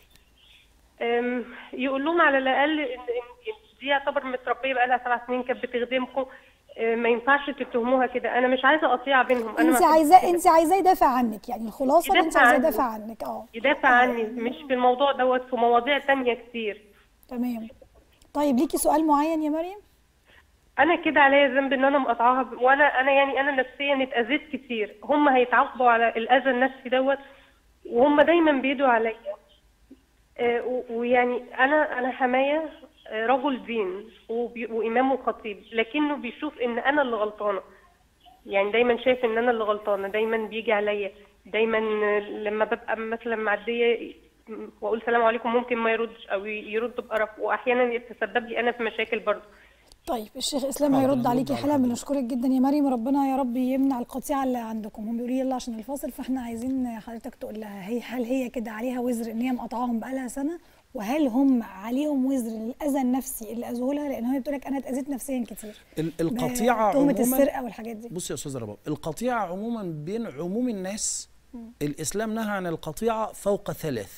Speaker 6: أم، يقول لهم على الاقل ان إن دي يعتبر متربيه بقى لها سبع سنين كانت بتخدمكم أم، ما ينفعش تتهموها كده انا مش عايزه قطيعه بينهم انا
Speaker 1: انت
Speaker 6: ما
Speaker 1: عايزاه
Speaker 6: كنتش
Speaker 1: انت عايزاه يدافع عنك يعني الخلاصه ان انت
Speaker 6: يدافع
Speaker 1: عايزاه
Speaker 6: عني.
Speaker 1: يدافع عنك اه
Speaker 6: يدافع عني مش في الموضوع دوت في مواضيع تانية كتير
Speaker 1: تمام طيب ليكي سؤال معين يا مريم
Speaker 6: انا كده عليا ذنب ان انا مقاطعاها ب- وانا انا يعني انا نفسيا اتاذيت كتير هم هيتعاقبوا على الاذى النفسي دوت وهم دايما بيدوا عليا آه، و- ويعني انا انا حمايه آه، رجل دين وبي- وامام وخطيب لكنه بيشوف ان انا اللي غلطانه يعني دايما شايف ان انا اللي غلطانه دايما بيجي عليا دايما آه، لما ببقى مثلا معديه م- واقول سلام عليكم ممكن ما يردش او ي- يرد بقرف واحيانا يتسبب لي انا في مشاكل برضه
Speaker 1: طيب الشيخ اسلام
Speaker 2: حاضر،
Speaker 1: هيرد
Speaker 2: نرد
Speaker 1: عليكي
Speaker 2: على
Speaker 1: حالا
Speaker 2: حضرتك.
Speaker 1: بنشكرك جدا يا مريم ربنا يا رب يمنع القطيعه اللي عندكم هم بيقولوا لي يلا عشان الفاصل فاحنا عايزين حضرتك تقول لها هي هل هي كده عليها وزر ان هي مقاطعاهم بقالها سنه وهل هم عليهم وزر للاذى النفسي اللي اذوه لها لان هي بتقول لك انا اتاذيت نفسيا كتير
Speaker 2: ال- القطيعه
Speaker 1: تهمه
Speaker 2: عموما
Speaker 1: السرقه والحاجات دي
Speaker 2: بص يا استاذ رباب القطيعه عموما بين عموم الناس الاسلام نهى عن القطيعه فوق ثلاث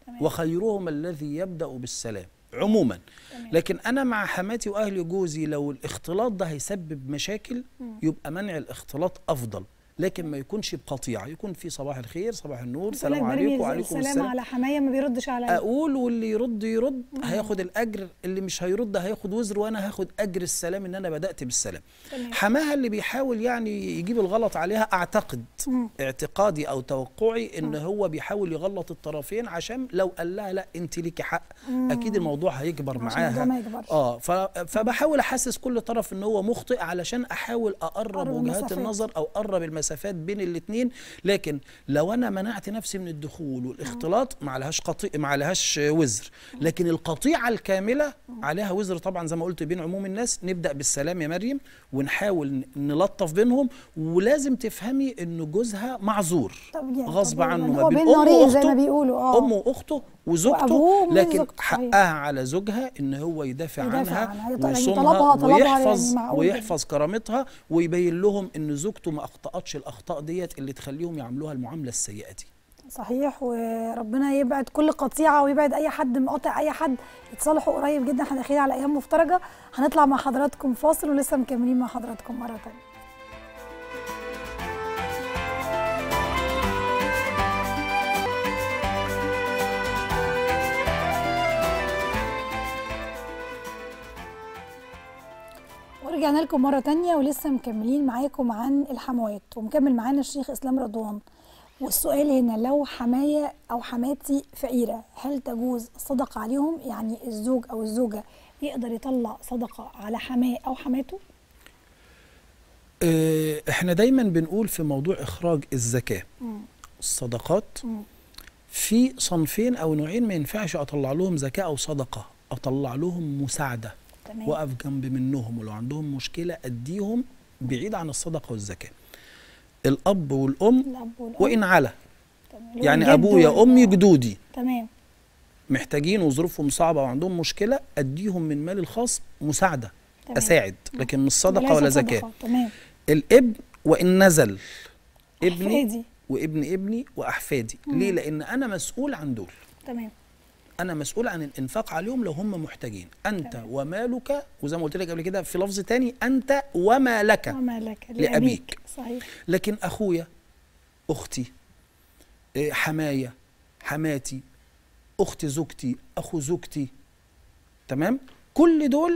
Speaker 1: تمام.
Speaker 2: وخيرهم الذي يبدا بالسلام عموما لكن انا مع حماتي واهل جوزي لو الاختلاط ده هيسبب مشاكل يبقى منع الاختلاط افضل لكن ما يكونش بقطيعه يكون في صباح الخير صباح النور
Speaker 1: يقول
Speaker 2: سلام
Speaker 1: لك برمي
Speaker 2: عليكم وعليكم
Speaker 1: السلام
Speaker 2: السلام
Speaker 1: على حمايه ما بيردش عليا
Speaker 2: اقول واللي يرد يرد هياخد الاجر اللي مش هيرد هياخد وزر وانا هاخد اجر السلام ان انا بدات بالسلام
Speaker 1: تمام.
Speaker 2: حماها اللي بيحاول يعني يجيب الغلط عليها اعتقد
Speaker 1: مم.
Speaker 2: اعتقادي او توقعي ان هو بيحاول يغلط الطرفين عشان لو قال لها لا انت ليكي حق اكيد الموضوع هيكبر
Speaker 1: عشان الموضوع
Speaker 2: معاها
Speaker 1: ما يكبرش.
Speaker 2: اه ف- فبحاول احسس كل طرف ان هو مخطئ علشان احاول اقرب
Speaker 1: قرب
Speaker 2: وجهات
Speaker 1: المسافات.
Speaker 2: النظر او اقرب المسافات بين الاثنين لكن لو انا منعت نفسي من الدخول والاختلاط ما عليهاش قطيع ما عليهاش وزر لكن القطيعه الكامله عليها وزر طبعا زي ما قلت بين عموم الناس نبدا بالسلام يا مريم ونحاول ن- نلطف بينهم ولازم تفهمي ان جوزها معذور
Speaker 1: طبيعي،
Speaker 2: غصب
Speaker 1: طبيعي.
Speaker 2: عنه
Speaker 1: يعني
Speaker 2: ما
Speaker 1: هو
Speaker 2: بين
Speaker 1: بين
Speaker 2: امه
Speaker 1: نارين زي ما
Speaker 2: واخته
Speaker 1: بيقولوا، آه.
Speaker 2: امه واخته وزوجته
Speaker 1: وأبوه ومن
Speaker 2: لكن
Speaker 1: زوجته، صحيح.
Speaker 2: حقها على زوجها ان هو يدافع,
Speaker 1: يدافع
Speaker 2: عنها
Speaker 1: عنها. يعني
Speaker 2: ويصونها
Speaker 1: طلبها- طلبها يعني
Speaker 2: ويحفظ
Speaker 1: معقول جداً.
Speaker 2: ويحفظ كرامتها ويبين لهم ان زوجته ما اخطاتش الاخطاء ديت اللي تخليهم يعملوها المعامله السيئه دي
Speaker 1: صحيح وربنا يبعد كل قطيعه ويبعد اي حد مقاطع اي حد يتصالحوا قريب جدا احنا داخلين على ايام مفترجه هنطلع مع حضراتكم فاصل ولسه مكملين مع حضراتكم مره ثانيه ورجعنا لكم مرة تانية ولسه مكملين معاكم عن الحموات ومكمل معانا الشيخ إسلام رضوان والسؤال هنا لو حماية أو حماتي فقيرة هل تجوز الصدقة عليهم يعني الزوج أو الزوجة يقدر يطلع صدقة على حماه أو حماته
Speaker 2: آه، احنا دايما بنقول في موضوع اخراج الزكاه الصدقات في صنفين او نوعين ما ينفعش اطلع لهم زكاه او صدقه اطلع لهم مساعده
Speaker 1: تمام.
Speaker 2: واقف جنب منهم ولو عندهم مشكله اديهم بعيد عن الصدقه والزكاه الاب والام
Speaker 1: الأب والأم
Speaker 2: وان على
Speaker 1: تمام. اللي هو
Speaker 2: يعني
Speaker 1: الجد
Speaker 2: ابويا
Speaker 1: وال-
Speaker 2: امي جدودي
Speaker 1: تمام
Speaker 2: محتاجين وظروفهم صعبه وعندهم مشكله اديهم من مالي الخاص مساعده
Speaker 1: تمام.
Speaker 2: اساعد لكن مش صدقه
Speaker 1: وليس
Speaker 2: ولا
Speaker 1: صدقة.
Speaker 2: زكاه
Speaker 1: تمام
Speaker 2: الابن وان نزل ابني
Speaker 1: أحفادي.
Speaker 2: وابن ابني واحفادي ليه لان انا مسؤول عن دول
Speaker 1: تمام
Speaker 2: انا مسؤول عن الانفاق عليهم لو هم محتاجين انت ومالك وزي ما قلت لك قبل كده في لفظ تاني انت وما لك
Speaker 1: وما لك
Speaker 2: لأبيك.
Speaker 1: صحيح
Speaker 2: لكن اخويا اختي إيه، حماية حماتي اخت زوجتي اخو زوجتي تمام كل دول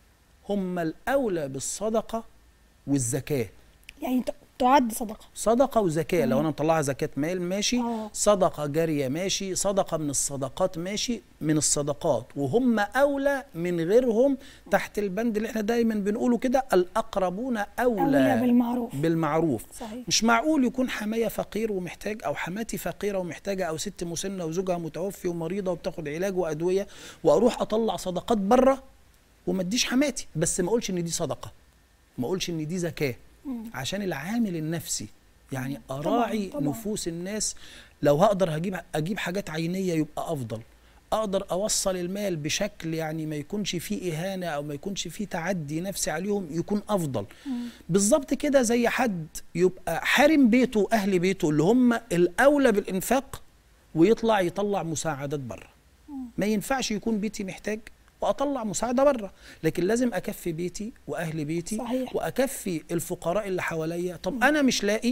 Speaker 2: هم الاولى بالصدقه والزكاه
Speaker 1: يعني ت- تعد صدقة
Speaker 2: صدقه وزكاه لو انا مطلعها زكاه مال ماشي
Speaker 1: آه.
Speaker 2: صدقه جاريه ماشي صدقه من الصدقات ماشي من الصدقات وهم اولى من غيرهم تحت البند اللي احنا دايما بنقوله كده الاقربون اولى,
Speaker 1: أولى بالمعروف.
Speaker 2: بالمعروف
Speaker 1: صحيح.
Speaker 2: مش معقول يكون حمايه فقير ومحتاج او حماتي فقيره ومحتاجه او ست مسنه وزوجها متوفي ومريضه وبتاخد علاج وادويه واروح اطلع صدقات بره وما اديش حماتي بس ما اقولش ان دي صدقه ما اقولش ان دي زكاه عشان العامل النفسي يعني اراعي
Speaker 1: طبعاً.
Speaker 2: نفوس الناس لو هقدر هجيب اجيب حاجات عينيه يبقى افضل اقدر اوصل المال بشكل يعني ما يكونش فيه اهانه او ما يكونش فيه تعدي نفسي عليهم يكون افضل بالظبط كده زي حد يبقى حارم بيته واهل بيته اللي هم الاولى بالانفاق ويطلع يطلع مساعدات بره ما ينفعش يكون بيتي محتاج واطلع مساعده بره لكن لازم اكفي بيتي واهل بيتي
Speaker 1: صحيح.
Speaker 2: واكفي الفقراء اللي حواليا طب انا مش لاقي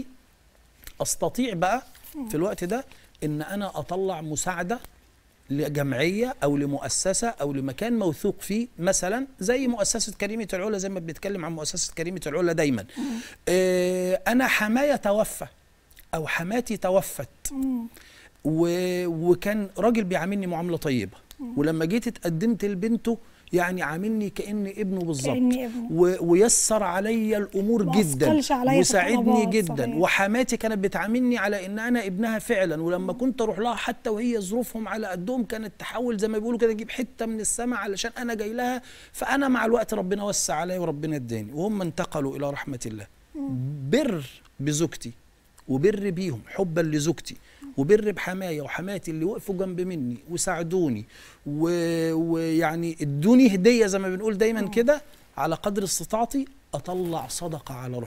Speaker 2: استطيع بقى في الوقت ده ان انا اطلع مساعده لجمعيه او لمؤسسه او لمكان موثوق فيه مثلا زي مؤسسه كريمه العلا زي ما بنتكلم عن مؤسسه كريمه العلا دايما آه انا حمايه توفى او حماتي توفت و... وكان راجل بيعاملني معامله طيبه ولما جيت اتقدمت لبنته يعني عاملني كاني ابنه بالظبط
Speaker 1: كأني ابنه.
Speaker 2: و... ويسر عليا الامور
Speaker 1: ما
Speaker 2: جدا
Speaker 1: أثقلش عليا في
Speaker 2: وساعدني
Speaker 1: الطلبات،
Speaker 2: جدا
Speaker 1: صحيح.
Speaker 2: وحماتي كانت بتعاملني على ان انا ابنها فعلا ولما كنت اروح لها حتى وهي ظروفهم على قدهم كانت تحاول زي ما بيقولوا كده اجيب حته من السماء علشان انا جاي لها فانا مع الوقت ربنا وسع عليا وربنا اداني وهم انتقلوا الى رحمه الله بر بزوجتي وبر بيهم حبا لزوجتي وبر بحماية وحماتي اللي وقفوا جنب مني وساعدوني و- ويعني ادوني هدية زي ما بنقول دايما كده على قدر استطاعتي اطلع صدقة على روحهم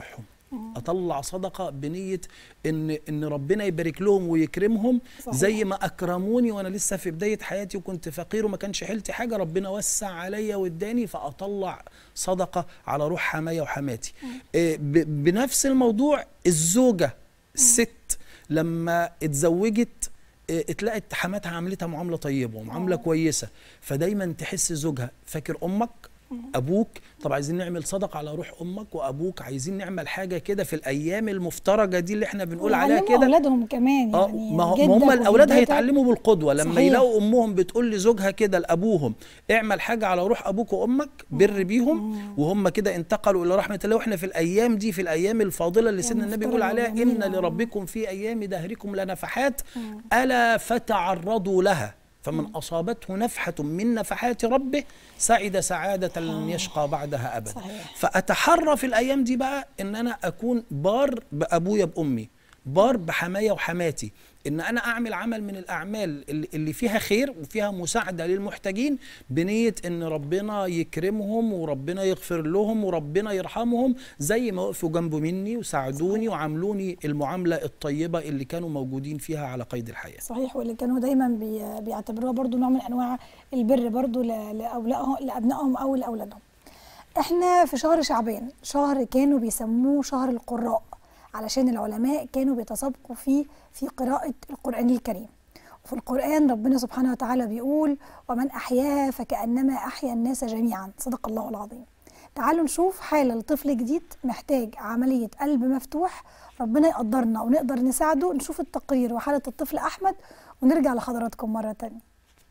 Speaker 2: اطلع صدقه بنيه ان ان ربنا يبارك لهم ويكرمهم
Speaker 1: صحيح.
Speaker 2: زي ما اكرموني وانا لسه في بدايه حياتي وكنت فقير وما كانش حيلتي حاجه ربنا وسع عليا واداني فاطلع صدقه على روح حمايا وحماتي إيه، ب- بنفس الموضوع الزوجه الست لما اتزوجت إيه، اتلاقت حماتها عملتها معامله طيبه ومعامله كويسه فدايما تحس زوجها فاكر امك ابوك طب عايزين نعمل صدقه على روح امك وابوك عايزين نعمل حاجه كده في الايام المفترجه دي اللي احنا بنقول عليها
Speaker 1: ويعلموا
Speaker 2: كده
Speaker 1: اولادهم كمان
Speaker 2: اه
Speaker 1: يعني
Speaker 2: ما هو-
Speaker 1: جدك
Speaker 2: ما هم الاولاد
Speaker 1: وجدتك.
Speaker 2: هيتعلموا بالقدوه لما
Speaker 1: صحيح.
Speaker 2: يلاقوا امهم بتقول لزوجها كده لابوهم اعمل حاجه على روح ابوك وامك بر بيهم وهم كده انتقلوا الى رحمه الله واحنا في الايام دي في الايام الفاضله اللي سيدنا النبي يقول
Speaker 1: مفترجة
Speaker 2: عليها
Speaker 1: وجميلة.
Speaker 2: ان لربكم في ايام دهركم لنفحات الا فتعرضوا لها فمن اصابته نفحه من نفحات ربه سعد سعاده لن يشقى بعدها ابدا
Speaker 1: صحيح.
Speaker 2: فاتحرى في الايام دي بقى ان انا اكون بار بابويا بامي بار بحمايا وحماتي ان انا اعمل عمل من الاعمال اللي اللي فيها خير وفيها مساعده للمحتاجين بنيه ان ربنا يكرمهم وربنا يغفر لهم وربنا يرحمهم زي ما وقفوا جنب مني وساعدوني وعاملوني المعامله الطيبه اللي كانوا موجودين فيها على قيد الحياه
Speaker 1: صحيح واللي كانوا دايما بي بيعتبروها برضو نوع من انواع البر برضو ل- لاولادهم لابنائهم او لاولادهم احنا في شهر شعبان شهر كانوا بيسموه شهر القراء علشان العلماء كانوا بيتسابقوا فيه في قراءة القرآن الكريم وفي القرآن ربنا سبحانه وتعالى بيقول ومن أحياها فكأنما أحيا الناس جميعا صدق الله العظيم تعالوا نشوف حالة لطفل جديد محتاج عملية قلب مفتوح ربنا يقدرنا ونقدر نساعده نشوف التقرير وحالة الطفل أحمد ونرجع لحضراتكم مرة تانية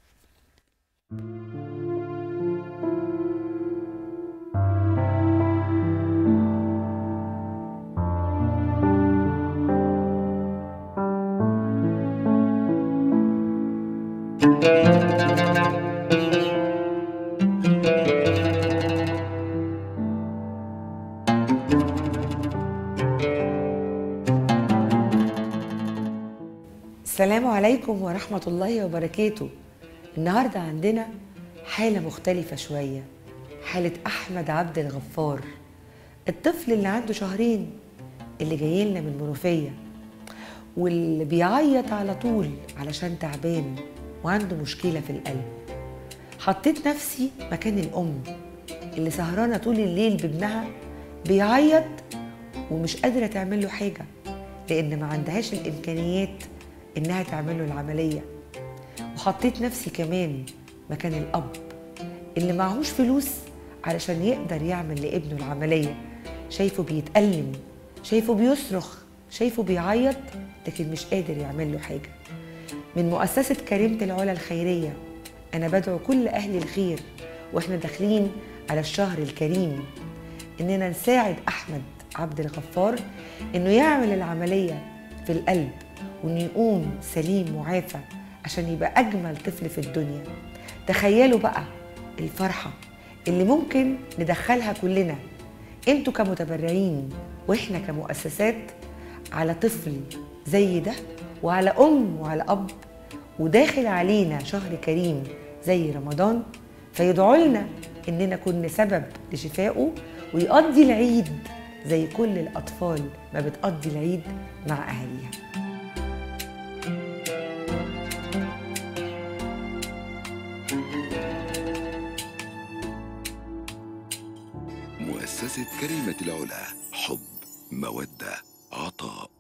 Speaker 7: السلام عليكم ورحمة الله وبركاته النهاردة عندنا حالة مختلفة شوية حالة أحمد عبد الغفار الطفل اللي عنده شهرين اللي جاي لنا من منوفية واللي بيعيط على طول علشان تعبان وعنده مشكلة في القلب حطيت نفسي مكان الأم اللي سهرانة طول الليل بابنها بيعيط ومش قادرة تعمل له حاجة لأن ما عندهاش الإمكانيات إنها تعمل له العملية وحطيت نفسي كمان مكان الأب اللي معهوش فلوس علشان يقدر يعمل لابنه العملية شايفه بيتألم شايفه بيصرخ شايفه بيعيط لكن مش قادر يعمل له حاجة من مؤسسة كريمة العلا الخيرية أنا بدعو كل أهل الخير وإحنا داخلين على الشهر الكريم إننا نساعد أحمد عبد الغفار إنه يعمل العملية في القلب وإنه يقوم سليم معافى عشان يبقى أجمل طفل في الدنيا تخيلوا بقى الفرحة اللي ممكن ندخلها كلنا انتوا كمتبرعين واحنا كمؤسسات على طفل زي ده وعلى ام وعلى اب وداخل علينا شهر كريم زي رمضان فيدعوا لنا اننا نكون سبب لشفائه ويقضي العيد زي كل الاطفال ما بتقضي العيد مع اهاليها
Speaker 8: مؤسسة كريمة العلا حب مودة عطاء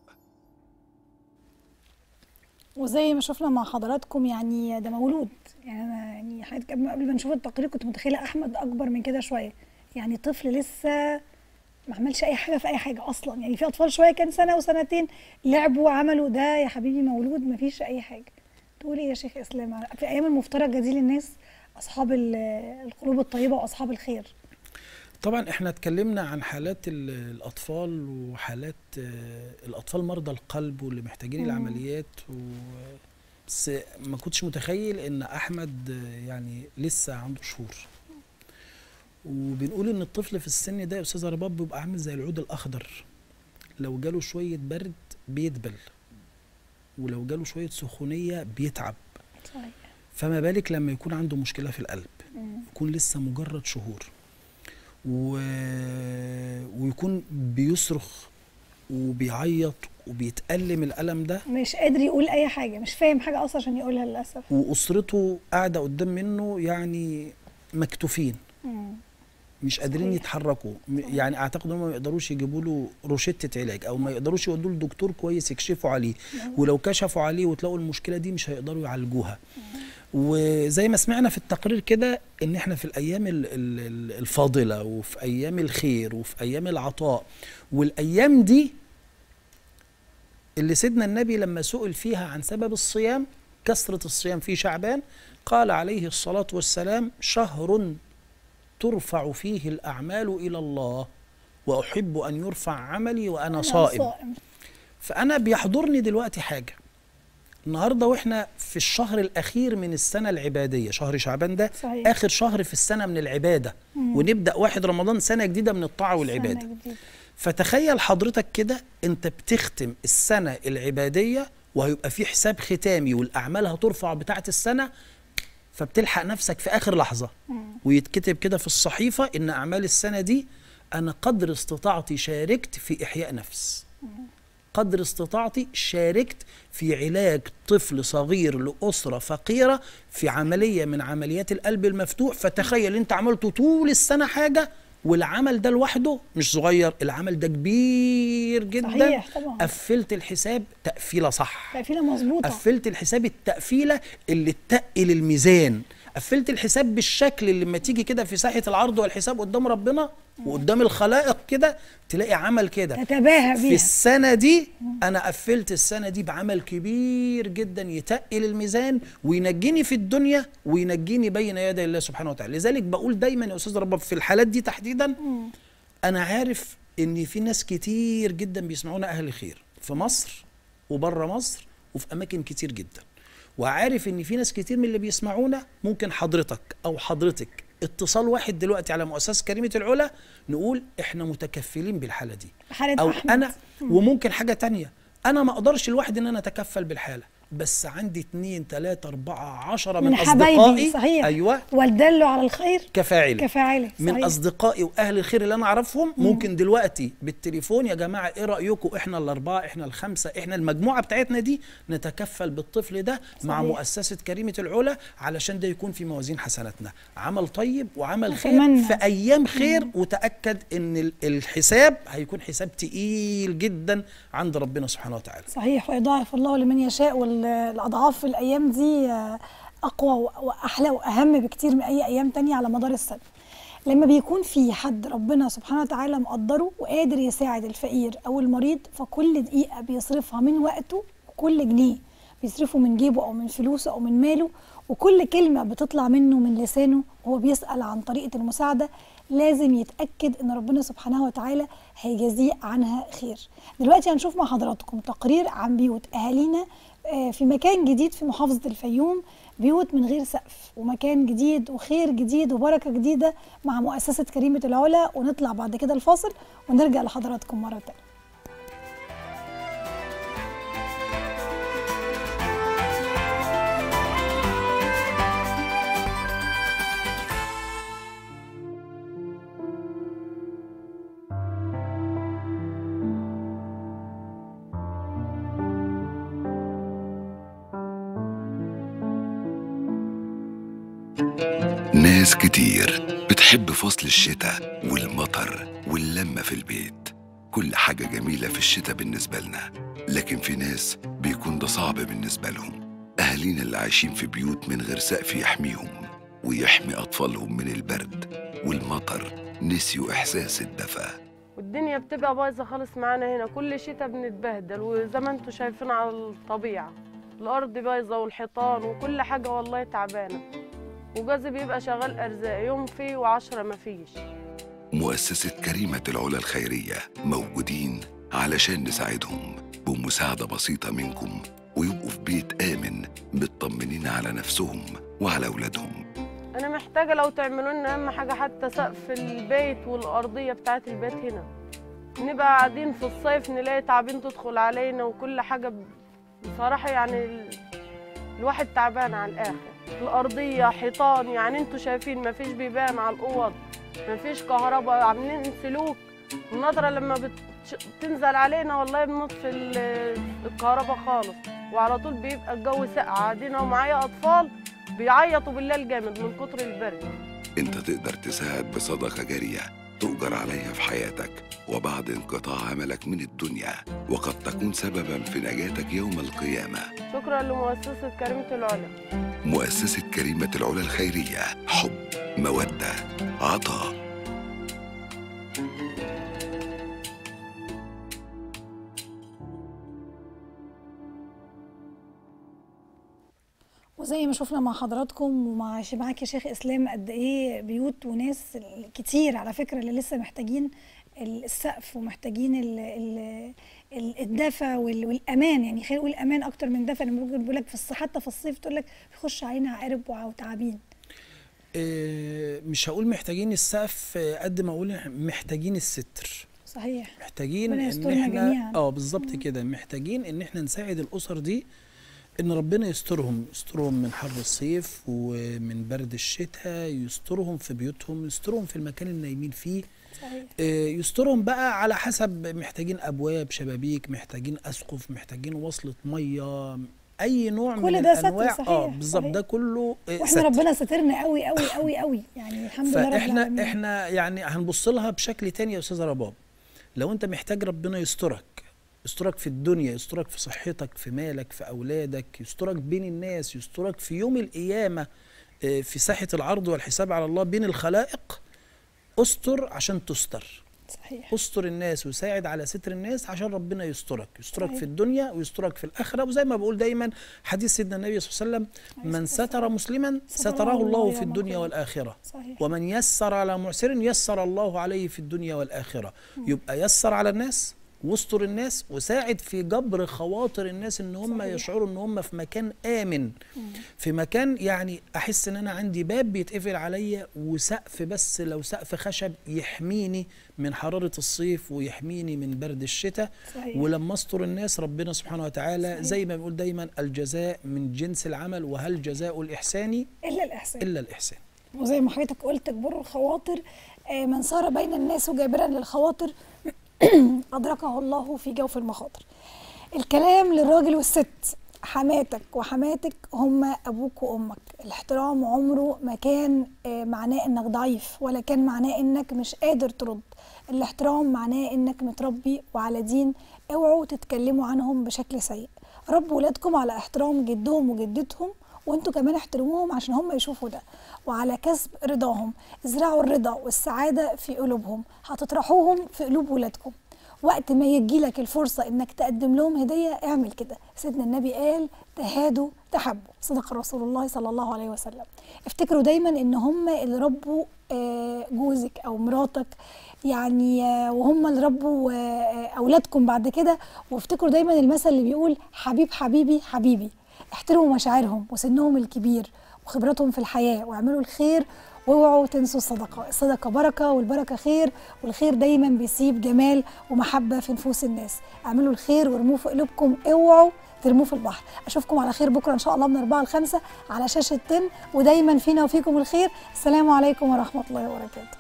Speaker 1: وزي ما شفنا مع حضراتكم يعني ده مولود يعني انا يعني حضرتك قبل قبل ما نشوف التقرير كنت متخيله احمد اكبر من كده شويه يعني طفل لسه ما عملش اي حاجه في اي حاجه اصلا يعني في اطفال شويه كان سنه وسنتين لعبوا وعملوا ده يا حبيبي مولود ما فيش اي حاجه تقولي إيه يا شيخ اسلام في ايام المفترجه دي للناس اصحاب ال- القلوب الطيبه واصحاب الخير
Speaker 2: طبعا احنا اتكلمنا عن حالات ال- الاطفال وحالات آه، الاطفال مرضى القلب واللي محتاجين العمليات و بس ما كنتش متخيل ان احمد آه، يعني لسه عنده شهور وبنقول ان الطفل في السن ده يا استاذه رباب بيبقى عامل زي العود الاخضر لو جاله شويه برد بيدبل ولو جاله شويه سخونيه بيتعب
Speaker 1: صحيح
Speaker 2: فما بالك لما يكون عنده مشكله في القلب يكون لسه مجرد شهور و... ويكون بيصرخ وبيعيط وبيتألم الألم ده
Speaker 1: مش قادر يقول اي حاجه مش فاهم حاجه اصلا عشان يقولها للاسف
Speaker 2: وأسرته قاعدة قدام منه يعني مكتوفين مش قادرين
Speaker 1: صحيح.
Speaker 2: يتحركوا م- يعني اعتقد انهم ما يقدروش يجيبوا له روشته علاج او ما يقدروش يودوا له دكتور كويس يكشفوا عليه ولو كشفوا عليه وتلاقوا المشكله دي مش هيقدروا يعالجوها وزي ما سمعنا في التقرير كده ان احنا في الايام ال- ال- ال- الفاضله وفي ايام الخير وفي ايام العطاء والايام دي اللي سيدنا النبي لما سئل فيها عن سبب الصيام كثرة الصيام في شعبان قال عليه الصلاة والسلام شهر ترفع فيه الأعمال إلى الله وأحب أن يرفع عملي وأنا
Speaker 1: أنا
Speaker 2: صائم فأنا بيحضرني دلوقتي حاجة النهارده واحنا في الشهر الاخير من السنه العباديه شهر شعبان ده
Speaker 1: صحيح.
Speaker 2: اخر شهر في السنه من العباده ونبدا واحد رمضان سنه جديده من الطاعه والعباده
Speaker 1: سنة جديدة.
Speaker 2: فتخيل حضرتك كده انت بتختم السنه العباديه وهيبقى في حساب ختامي والاعمال هترفع بتاعه السنه فبتلحق نفسك في اخر لحظه ويتكتب كده في الصحيفه ان اعمال السنه دي انا قدر استطاعتي شاركت في احياء نفس قدر استطاعتي شاركت في علاج طفل صغير لأسرة فقيرة في عملية من عمليات القلب المفتوح فتخيل انت عملته طول السنة حاجة والعمل ده لوحده مش صغير العمل ده كبير جدا
Speaker 1: صحيح طبعا.
Speaker 2: قفلت الحساب تقفيلة صح
Speaker 1: تقفيله مظبوطه
Speaker 2: قفلت الحساب التقفيله اللي تقل الميزان قفلت الحساب بالشكل اللي لما تيجي كده في ساحه العرض والحساب قدام ربنا وقدام الخلائق كده تلاقي عمل كده
Speaker 1: تتباهى
Speaker 2: في
Speaker 1: بيها
Speaker 2: السنه دي انا قفلت السنه دي بعمل كبير جدا يتقل الميزان وينجيني في الدنيا وينجيني بين يدي الله سبحانه وتعالى لذلك بقول دايما يا استاذ رباب في الحالات دي تحديدا انا عارف ان في ناس كتير جدا بيسمعونا اهل خير في مصر وبره مصر وفي اماكن كتير جدا وعارف ان في ناس كتير من اللي بيسمعونا ممكن حضرتك او حضرتك اتصال واحد دلوقتي على مؤسسه كريمه العلا نقول احنا متكفلين بالحاله دي
Speaker 1: حالة
Speaker 2: او
Speaker 1: أحمد.
Speaker 2: انا وممكن حاجه تانية انا ما اقدرش لوحدي ان انا اتكفل بالحاله بس عندي اتنين تلاتة أربعة عشرة من,
Speaker 1: من حبايبي
Speaker 2: أصدقائي
Speaker 1: صحيح
Speaker 2: أيوة
Speaker 1: والدل على الخير
Speaker 2: كفاعل
Speaker 1: كفاعله
Speaker 2: من
Speaker 1: صحيح.
Speaker 2: اصدقائي واهل الخير اللي انا اعرفهم ممكن دلوقتي بالتليفون يا جماعه ايه رايكم احنا الاربعه احنا الخمسه احنا المجموعه بتاعتنا دي نتكفل بالطفل ده مع
Speaker 1: صحيح.
Speaker 2: مؤسسه كريمه العلا علشان ده يكون في موازين حسناتنا عمل طيب وعمل خير
Speaker 1: أتمنى.
Speaker 2: في ايام خير وتاكد ان ال- الحساب هيكون حساب تقيل جدا عند ربنا سبحانه وتعالى
Speaker 1: صحيح ويضاعف الله لمن يشاء والاضعاف في الايام دي آه، اقوى و- واحلى واهم بكتير من اي ايام تانية على مدار السنه لما بيكون في حد ربنا سبحانه وتعالى مقدره وقادر يساعد الفقير او المريض فكل دقيقه بيصرفها من وقته وكل جنيه بيصرفه من جيبه او من فلوسه او من ماله وكل كلمه بتطلع منه من لسانه وهو بيسال عن طريقه المساعده لازم يتاكد ان ربنا سبحانه وتعالى هيجازيه عنها خير دلوقتي هنشوف مع حضراتكم تقرير عن بيوت اهالينا آه، في مكان جديد في محافظه الفيوم بيوت من غير سقف ومكان جديد وخير جديد وبركه جديده مع مؤسسه كريمه العلا ونطلع بعد كده الفاصل ونرجع لحضراتكم مره تانية
Speaker 8: ناس كتير بتحب فصل الشتاء والمطر واللمة في البيت كل حاجة جميلة في الشتاء بالنسبة لنا لكن في ناس بيكون ده صعب بالنسبة لهم أهالينا اللي عايشين في بيوت من غير سقف يحميهم ويحمي أطفالهم من البرد والمطر نسيوا إحساس الدفى
Speaker 9: والدنيا بتبقى بايظه خالص معانا هنا كل شتاء بنتبهدل وزي ما انتم شايفين على الطبيعه الارض بايظه والحيطان وكل حاجه والله تعبانه وجوزي بيبقى شغال ارزاق يوم فيه وعشرة مفيش
Speaker 8: مؤسسة كريمة العلا الخيرية موجودين علشان نساعدهم بمساعدة بسيطة منكم ويبقوا في بيت آمن مطمنين على نفسهم وعلى أولادهم
Speaker 9: انا محتاجه لو تعملوا لنا اهم حاجه حتى سقف البيت والارضيه بتاعه البيت هنا نبقى قاعدين في الصيف نلاقي تعابين تدخل علينا وكل حاجه ب- بصراحه يعني ال... الواحد تعبان على الاخر الارضيه حيطان يعني انتوا شايفين مفيش بيبان على الاوض مفيش كهرباء عاملين سلوك النظره لما بت... بتش- بتنزل علينا والله بنطفي ال- الكهرباء خالص وعلى طول بيبقى الجو ساقع قاعدين أهو معايا اطفال بيعيطوا بالليل جامد من كتر البرد
Speaker 8: انت تقدر تساعد بصدقة جارية تؤجر عليها في حياتك وبعد انقطاع عملك من الدنيا وقد تكون سببا في نجاتك يوم القيامة
Speaker 9: شكرا لمؤسسة كريمة العلا
Speaker 8: مؤسسة كريمة العلا الخيرية حب مودة عطاء
Speaker 1: وزي ما شفنا مع حضراتكم ومع ش- معاك يا شيخ اسلام قد ايه بيوت وناس كتير على فكره اللي لسه محتاجين السقف ومحتاجين ال ال ال- الدفى وال- والامان يعني خلينا نقول الامان اكتر من دفى لما ممكن بيقول لك في الص- حتى في الصيف تقول لك بيخش علينا عقارب وع- وتعابين
Speaker 2: آه، مش هقول محتاجين السقف آه، قد ما اقول محتاجين الستر
Speaker 1: صحيح
Speaker 2: محتاجين
Speaker 1: ربنا
Speaker 2: ان
Speaker 1: يسترنا
Speaker 2: احنا
Speaker 1: جميعاً.
Speaker 2: اه بالظبط كده محتاجين ان احنا نساعد الاسر دي ان ربنا يسترهم يسترهم من حر الصيف ومن برد الشتاء يسترهم في بيوتهم يسترهم في المكان اللي نايمين فيه
Speaker 1: صحيح
Speaker 2: آه، يسترهم بقى على حسب محتاجين ابواب شبابيك محتاجين اسقف محتاجين وصله ميه اي نوع
Speaker 1: كل
Speaker 2: من
Speaker 1: ده ستر
Speaker 2: الانواع
Speaker 1: صحيح،
Speaker 2: اه بالظبط
Speaker 1: صحيح.
Speaker 2: ده كله آه،
Speaker 1: واحنا
Speaker 2: ستر.
Speaker 1: ربنا سترنا قوي قوي قوي قوي يعني الحمد لله رب
Speaker 2: فاحنا
Speaker 1: العالمين
Speaker 2: احنا يعني هنبص لها بشكل تاني يا استاذه رباب لو انت محتاج ربنا يسترك يسترك في الدنيا يسترك في صحتك في مالك في اولادك يسترك بين الناس يسترك في يوم القيامه آه، في ساحه العرض والحساب على الله بين الخلائق استر عشان تستر
Speaker 1: صحيح
Speaker 2: استر الناس وساعد على ستر الناس عشان ربنا يسترك يسترك
Speaker 1: صحيح.
Speaker 2: في الدنيا ويسترك في الآخرة وزي ما بقول دايما حديث سيدنا النبي صلى الله عليه وسلم من ستر مسلما ستره الله في الدنيا والآخرة
Speaker 1: صحيح
Speaker 2: ومن يسر على معسر يسر الله عليه في الدنيا والآخرة يبقى يسر على الناس واستر الناس وساعد في جبر خواطر الناس ان هم
Speaker 1: صحيح.
Speaker 2: يشعروا ان هم في مكان امن في مكان يعني احس ان انا عندي باب بيتقفل عليا وسقف بس لو سقف خشب يحميني من حرارة الصيف ويحميني من برد الشتاء
Speaker 1: صحيح.
Speaker 2: ولما استر الناس ربنا سبحانه وتعالى
Speaker 1: صحيح.
Speaker 2: زي ما بيقول دايما الجزاء من جنس العمل وهل جزاء الإحسان
Speaker 1: الا الاحسان
Speaker 2: إلا الإحسان
Speaker 1: وزي ما حضرتك قلت تجبر الخواطر آه، من سار بين الناس وجابرا للخواطر أدركه الله في جوف المخاطر الكلام للراجل والست حماتك وحماتك هم أبوك وأمك الاحترام عمره ما كان آه، معناه إنك ضعيف ولا كان معناه إنك مش قادر ترد الاحترام معناه إنك متربي وعلى دين اوعوا تتكلموا عنهم بشكل سيء ربوا ولادكم على احترام جدهم وجدتهم وانتوا كمان احترموهم عشان هم يشوفوا ده وعلى كسب رضاهم ازرعوا الرضا والسعادة في قلوبهم هتطرحوهم في قلوب ولادكم وقت ما يجي لك الفرصة انك تقدم لهم هدية اعمل كده سيدنا النبي قال تهادوا تحبوا صدق رسول الله صلى الله عليه وسلم افتكروا دايما ان هم اللي ربوا آه، جوزك او مراتك يعني آه، وهم اللي ربوا آه، اولادكم بعد كده وافتكروا دايما المثل اللي بيقول حبيب حبيبي حبيبي احترموا مشاعرهم وسنهم الكبير وخبراتهم في الحياة واعملوا الخير واوعوا تنسوا الصدقة الصدقة بركة والبركة خير والخير دايما بيسيب جمال ومحبة في نفوس الناس اعملوا الخير وارموه في قلوبكم اوعوا ترموه في البحر اشوفكم على خير بكرة ان شاء الله من 4 ل 5 على شاشة 10 ودايما فينا وفيكم الخير السلام عليكم ورحمة الله وبركاته